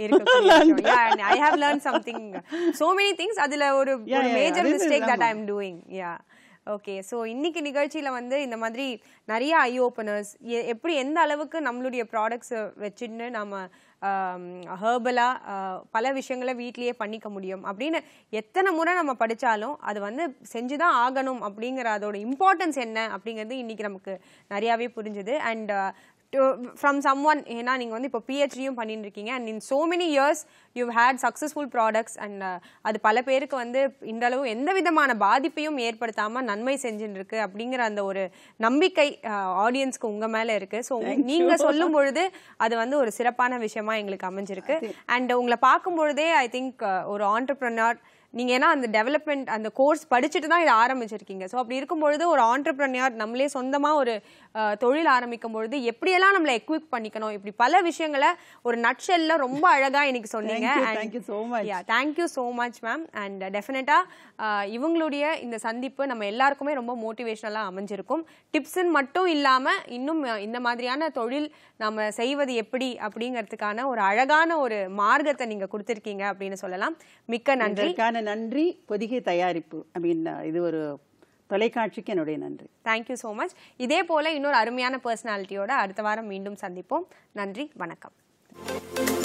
[SPEAKER 2] uh,
[SPEAKER 1] I have learn something so many things அதுல ஒரு
[SPEAKER 2] Yeah,
[SPEAKER 1] ஒரு
[SPEAKER 2] yeah,
[SPEAKER 1] major
[SPEAKER 2] this is
[SPEAKER 1] mistake that
[SPEAKER 2] ஆமா.
[SPEAKER 1] I am doing yeah okay so இன்னைக்கு நிகழ்ச்சியில வந்து இந்த மாதிரி நிறைய ஐ ஓப்பனர்ஸ் எப்படி எந்த அளவுக்கு நம்மளுடைய ப்ராடக்ட்ஸ் வச்சுன்னு நம்ம ஹேர்பலா பல விஷயங்களை வீட்லயே பண்ணிக்க முடியும் அப்படின்னு எத்தனை முறை நம்ம படிச்சாலும் அது வந்து செஞ்சுதான் ஆகணும் அப்படிங்கிற அதோட இம்பார்ட்டன்ஸ் என்ன அப்படிங்கிறது இன்னைக்கு நமக்கு நிறையாவே புரிஞ்சுது அண்ட் ஃப்ரம் சம் ஒன் ஏன்னா நீங்கள் வந்து இப்போ பிஹெச்டியும் பண்ணிட்டு இருக்கீங்க and in so many years you had successful products and அது பல பேருக்கு வந்து இந்த அளவு எந்த விதமான பாதிப்பையும் ஏற்படுத்தாமல் நன்மை செஞ்சுட்டு இருக்கு அப்படிங்கிற அந்த ஒரு நம்பிக்கை ஆடியன்ஸ்க்கு உங்கள் மேலே இருக்கு ஸோ நீங்கள் சொல்லும் பொழுது அது வந்து ஒரு சிறப்பான விஷயமா எங்களுக்கு அமைஞ்சிருக்கு அண்ட் உங்களை பார்க்கும் பொழுதே ஐ திங்க் ஒரு ஆண்டர்பிரனர் நீங்க ஏன்னா அந்த டெவலப்மெண்ட் அந்த கோர்ஸ் படிச்சுட்டு தான் இதை ஆரம்பிச்சிருக்கீங்க ஸோ அப்படி இருக்கும் பொழுது ஒரு ஆண்டர்பிரனியர் நம்மளே சொந்தமா ஒரு அஹ், தொழில் ஆரம்பிக்கும் பொழுது எப்படியெல்லாம் நம்மளை எக்விப் பண்ணிக்கணும் இப்படி பல விஷயங்களை ஒரு நட்ஷெல்ல ரொம்ப அழகா இன்னைக்கு சொன்னீங்க
[SPEAKER 2] Thank you, thank you so much.
[SPEAKER 1] Thank you so much ma'am and டெஃபினட்டா இவங்களுடைய இந்த சந்திப்பு நம்ம எல்லாருக்குமே ரொம்ப மோட்டிவேஷனலாக அமைஞ்சிருக்கும் டிப்ஸ்ன்னு மட்டும் இல்லாம இன்னும் அஹ், இந்த மாதிரியான தொழில் நம்ம செய்வது எப்படி அப்படிங்கிறதுக்கான ஒரு அழகான ஒரு மார்க்கத்தை நீங்க கொடுத்துருக்கீங்க அப்படின்னு சொல்லலாம் மிக்க நன்றி
[SPEAKER 2] இதற்கான நன்றி பொதிகை தயாரிப்பு ஐ மீன் இது ஒரு தொலைக்காட்சிக்கு என்னுடைய நன்றி
[SPEAKER 1] தேங்க்யூ ஸோ மச் இதே போல இன்னொரு அருமையான பர்சனாலிட்டியோட அடுத்த வாரம் மீண்டும் சந்திப்போம் நன்றி வணக்கம்